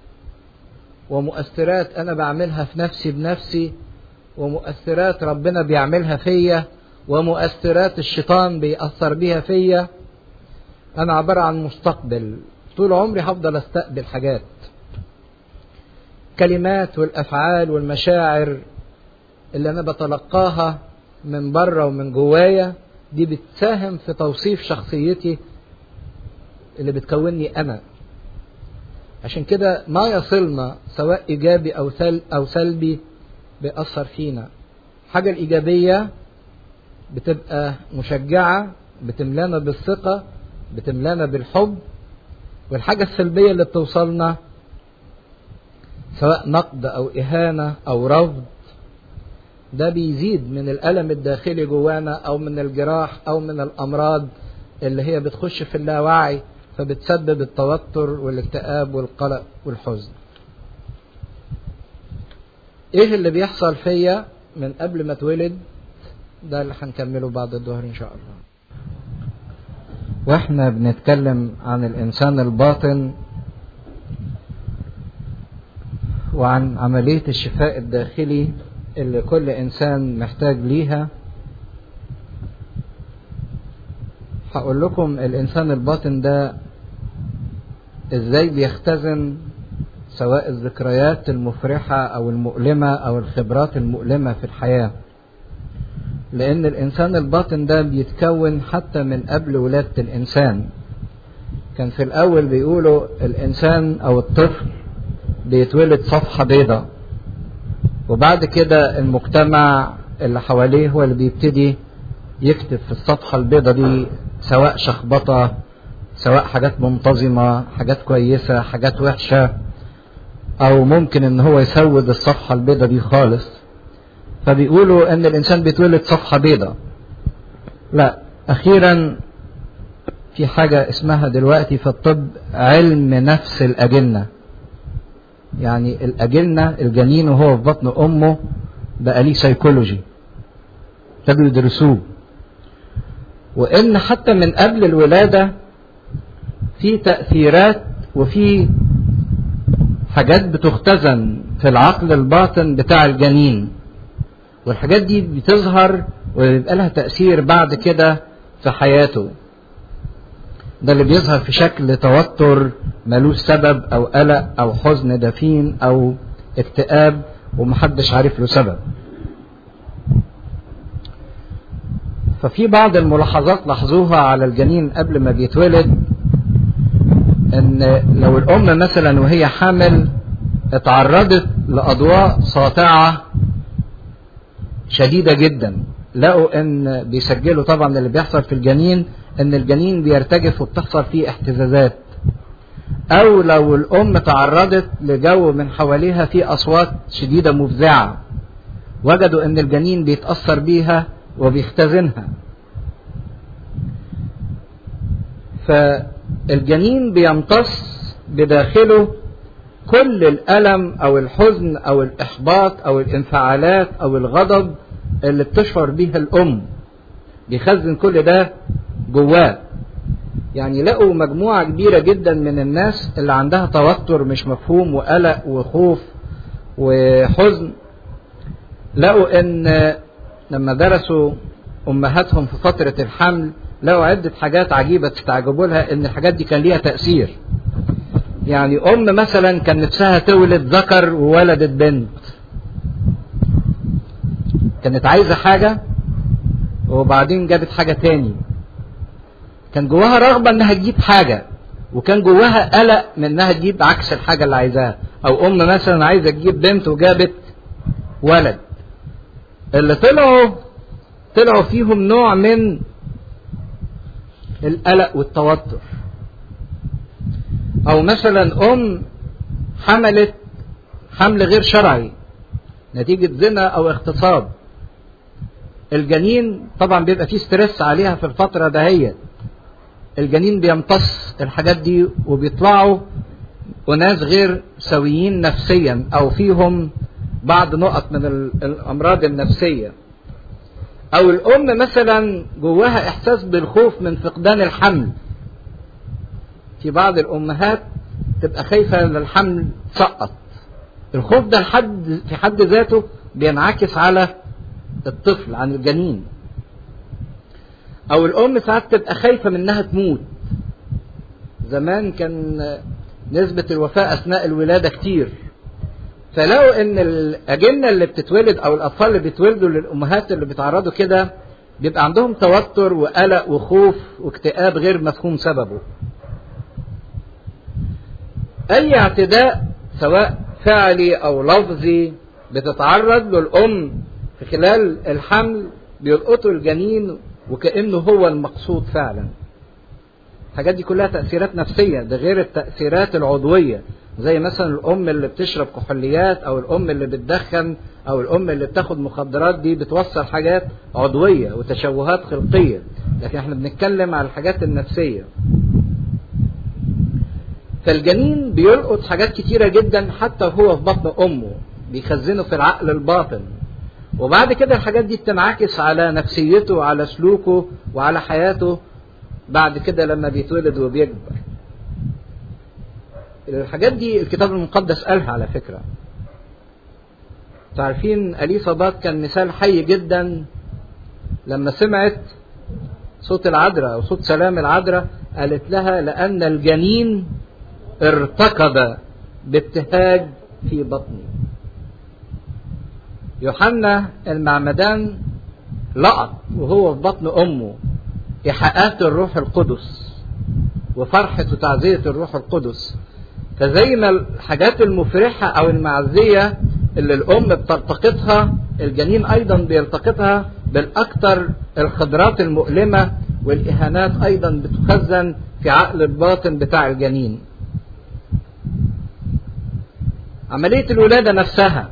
Speaker 1: ومؤثرات انا بعملها في نفسي بنفسي ومؤثرات ربنا بيعملها فيا ومؤثرات الشيطان بيأثر بيها فيا انا عباره عن مستقبل طول عمري هفضل استقبل حاجات الكلمات والافعال والمشاعر اللي انا بتلقاها من بره ومن جوايا دي بتساهم في توصيف شخصيتي اللي بتكونني انا عشان كده ما يصلنا سواء ايجابي او سل او سلبي بيأثر فينا الحاجة الإيجابية بتبقى مشجعة بتملانا بالثقة بتملانا بالحب والحاجة السلبية اللي بتوصلنا سواء نقد أو إهانة أو رفض ده بيزيد من الألم الداخلي جوانا أو من الجراح أو من الأمراض اللي هي بتخش في اللاوعي فبتسبب التوتر والاكتئاب والقلق والحزن ايه اللي بيحصل فيا من قبل ما اتولد ده اللي هنكمله بعد الظهر ان شاء الله واحنا بنتكلم عن الانسان الباطن وعن عملية الشفاء الداخلي اللي كل انسان محتاج ليها هقول لكم الانسان الباطن ده ازاي بيختزن سواء الذكريات المفرحة او المؤلمة او الخبرات المؤلمة في الحياة لان الانسان الباطن ده بيتكون حتى من قبل ولادة الانسان كان في الاول بيقولوا الانسان او الطفل بيتولد صفحة بيضة وبعد كده المجتمع اللي حواليه هو اللي بيبتدي يكتب في الصفحة البيضة دي سواء شخبطة سواء حاجات منتظمة حاجات كويسة حاجات وحشة او ممكن ان هو يسود الصفحة البيضة دي خالص فبيقولوا ان الانسان بيتولد صفحة بيضة لا اخيرا في حاجة اسمها دلوقتي في الطب علم نفس الاجنة يعني الاجنة الجنين وهو في بطن امه بقى ليه سيكولوجي ابتدوا يدرسوه وان حتى من قبل الولادة في تأثيرات وفي حاجات بتختزن في العقل الباطن بتاع الجنين والحاجات دي بتظهر ويبقى لها تأثير بعد كده في حياته ده اللي بيظهر في شكل توتر ملوش سبب او قلق او حزن دفين او اكتئاب ومحدش عارف له سبب ففي بعض الملاحظات لاحظوها على الجنين قبل ما بيتولد ان لو الام مثلا وهي حامل اتعرضت لاضواء ساطعه شديده جدا لقوا ان بيسجلوا طبعا اللي بيحصل في الجنين ان الجنين بيرتجف وبتحصل فيه احتزازات او لو الام تعرضت لجو من حواليها فيه اصوات شديده مفزعه وجدوا ان الجنين بيتاثر بيها وبيختزنها فالجنين بيمتص بداخله كل الالم او الحزن او الاحباط او الانفعالات او الغضب اللي بتشعر بيها الام بيخزن كل ده جواه يعني لقوا مجموعة كبيرة جدا من الناس اللي عندها توتر مش مفهوم وقلق وخوف وحزن لقوا ان لما درسوا امهاتهم في فترة الحمل لقوا عدة حاجات عجيبة تستعجبوا لها ان الحاجات دي كان ليها تأثير يعني ام مثلا كان نفسها تولد ذكر وولدت بنت كانت عايزة حاجة وبعدين جابت حاجة تاني كان جواها رغبة انها تجيب حاجة وكان جواها قلق من انها تجيب عكس الحاجة اللي عايزاها او ام مثلا عايزة تجيب بنت وجابت ولد اللي طلعوا طلعوا فيهم نوع من القلق والتوتر او مثلا ام حملت حمل غير شرعي نتيجة زنا او اغتصاب الجنين طبعا بيبقى فيه ستريس عليها في الفترة دهيت الجنين بيمتص الحاجات دي وبيطلعوا وناس غير سويين نفسيا او فيهم بعض نقط من الامراض النفسيه او الام مثلا جواها احساس بالخوف من فقدان الحمل في بعض الامهات تبقى خايفه ان الحمل سقط الخوف ده لحد في حد ذاته بينعكس على الطفل عن الجنين او الام ساعات تبقى خايفه من انها تموت زمان كان نسبه الوفاه اثناء الولاده كتير فلقوا ان الاجنه اللي بتتولد او الاطفال اللي بيتولدوا للامهات اللي بيتعرضوا كده بيبقى عندهم توتر وقلق وخوف واكتئاب غير مفهوم سببه اي اعتداء سواء فعلي او لفظي بتتعرض له الام في خلال الحمل بيلقطوا الجنين وكانه هو المقصود فعلا الحاجات دي كلها تاثيرات نفسيه ده غير التاثيرات العضويه زي مثلا الام اللي بتشرب كحوليات او الام اللي بتدخن او الام اللي بتاخد مخدرات دي بتوصل حاجات عضويه وتشوهات خلقيه لكن احنا بنتكلم على الحاجات النفسيه فالجنين بيلقط حاجات كتيره جدا حتى وهو في بطن امه بيخزنه في العقل الباطن وبعد كده الحاجات دي بتنعكس على نفسيته وعلى سلوكه وعلى حياته بعد كده لما بيتولد وبيكبر الحاجات دي الكتاب المقدس قالها على فكرة تعرفين أليصابات كان مثال حي جدا لما سمعت صوت العذراء أو صوت سلام العذراء قالت لها لأن الجنين ارتكب بابتهاج في بطني يوحنا المعمدان لقط وهو في بطن أمه إيحاءات الروح القدس وفرحة وتعزية الروح القدس فزي ما الحاجات المفرحة أو المعزية اللي الأم بتلتقطها الجنين أيضا بيلتقطها بالأكثر الخبرات المؤلمة والإهانات أيضا بتخزن في عقل الباطن بتاع الجنين عملية الولادة نفسها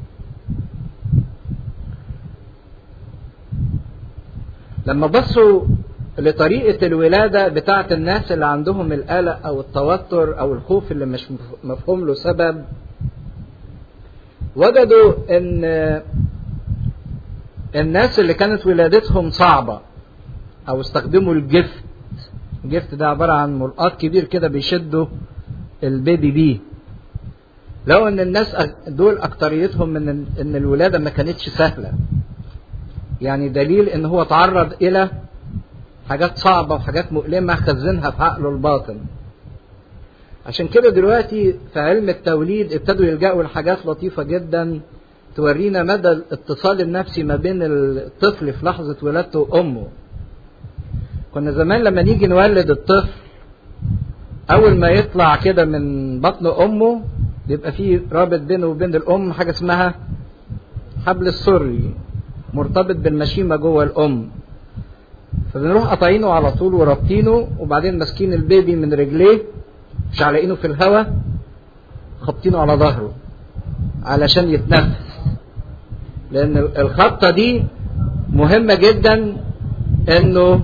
Speaker 1: لما بصوا لطريقة الولادة بتاعة الناس اللي عندهم القلق أو التوتر أو الخوف اللي مش مفهوم له سبب وجدوا إن الناس اللي كانت ولادتهم صعبة أو استخدموا الجفت الجفت ده عبارة عن ملقاط كبير كده بيشدوا البيبي بيه لو ان الناس دول اكتريتهم من ان الولاده ما كانتش سهله يعني دليل ان هو تعرض الى حاجات صعبة وحاجات مؤلمة خزنها في عقله الباطن عشان كده دلوقتي في علم التوليد ابتدوا يلجأوا لحاجات لطيفة جدا تورينا مدى الاتصال النفسي ما بين الطفل في لحظة ولادته وأمه كنا زمان لما نيجي نولد الطفل أول ما يطلع كده من بطن أمه بيبقى فيه رابط بينه وبين الأم حاجة اسمها حبل السري مرتبط بالمشيمة جوه الأم فبنروح قاطعينه على طول ورابطينه وبعدين ماسكين البيبي من رجليه مش علاقينه في الهواء خابطينه على ظهره علشان يتنفس لان الخبطه دي مهمه جدا انه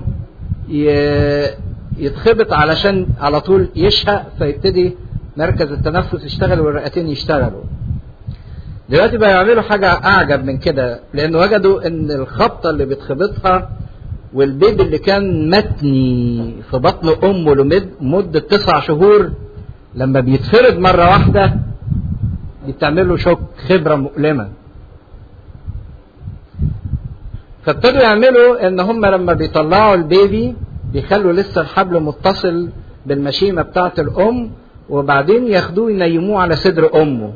Speaker 1: يتخبط علشان على طول يشهق فيبتدي مركز التنفس يشتغل والرئتين يشتغلوا دلوقتي بقى يعملوا حاجة أعجب من كده لأن وجدوا إن الخبطة اللي بتخبطها والبيبي اللي كان متني في بطن امه لمده تسع شهور لما بيتفرد مره واحده دي بتعمل له شوك خبره مؤلمه فابتدوا يعملوا ان هم لما بيطلعوا البيبي بيخلوا لسه الحبل متصل بالمشيمه بتاعه الام وبعدين ياخدوه ينيموه على صدر امه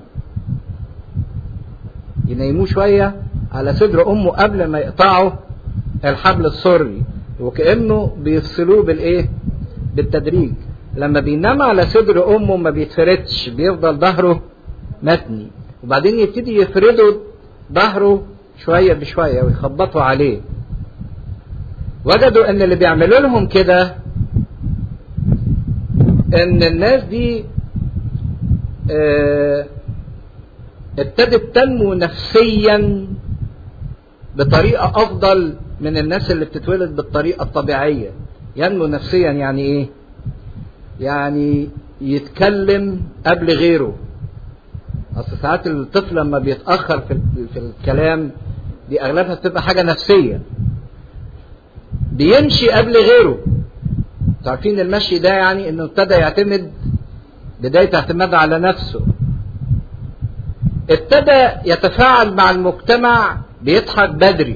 Speaker 1: ينيموه شويه على صدر امه قبل ما يقطعوا الحبل السري وكانه بيفصلوه بالايه بالتدريج لما بينام على صدر امه ما بيتفردش بيفضل ظهره متني وبعدين يبتدي يفردوا ظهره شويه بشويه ويخبطوا عليه وجدوا ان اللي بيعملوا لهم كده ان الناس دي اه ابتدت تنمو نفسيا بطريقه افضل من الناس اللي بتتولد بالطريقه الطبيعيه ينمو نفسيا يعني ايه يعني يتكلم قبل غيره اصل ساعات الطفل لما بيتاخر في في الكلام دي اغلبها بتبقى حاجه نفسيه بيمشي قبل غيره عارفين المشي ده يعني انه ابتدى يعتمد بدايه اعتماد على نفسه ابتدى يتفاعل مع المجتمع بيضحك بدري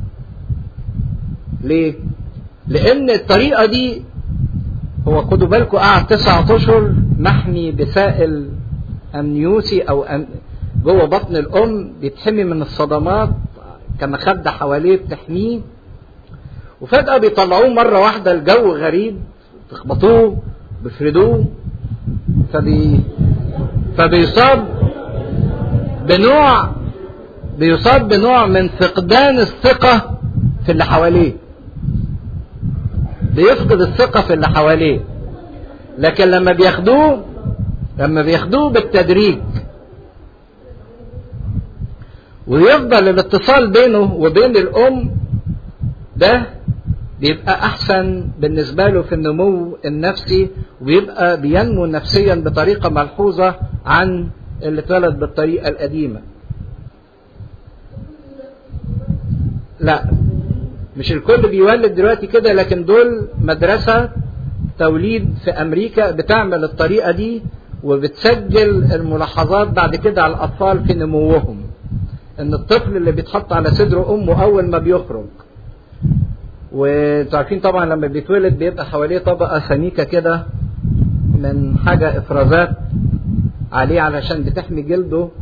Speaker 1: ليه لان الطريقه دي هو خدوا بالكم قعد تسعة اشهر محمي بسائل امنيوسي او أم جوه بطن الام بيتحمي من الصدمات كمخدة حواليه بتحميه وفجأة بيطلعوه مرة واحدة الجو غريب تخبطوه بيفردوه فبي فبيصاب بنوع بيصاب بنوع من فقدان الثقة في اللي حواليه بيفقد الثقة في اللي حواليه لكن لما بياخدوه لما بياخدوه بالتدريج ويفضل الاتصال بينه وبين الأم ده بيبقى أحسن بالنسبة له في النمو النفسي وبيبقى بينمو نفسيا بطريقة ملحوظة عن اللي اتولد بالطريقة القديمة لا مش الكل بيولد دلوقتي كده لكن دول مدرسة توليد في أمريكا بتعمل الطريقة دي وبتسجل الملاحظات بعد كده على الأطفال في نموهم إن الطفل اللي بيتحط على صدر أمه أول ما بيخرج وانتوا عارفين طبعا لما بيتولد بيبقى حواليه طبقة سميكة كده من حاجة إفرازات عليه علشان بتحمي جلده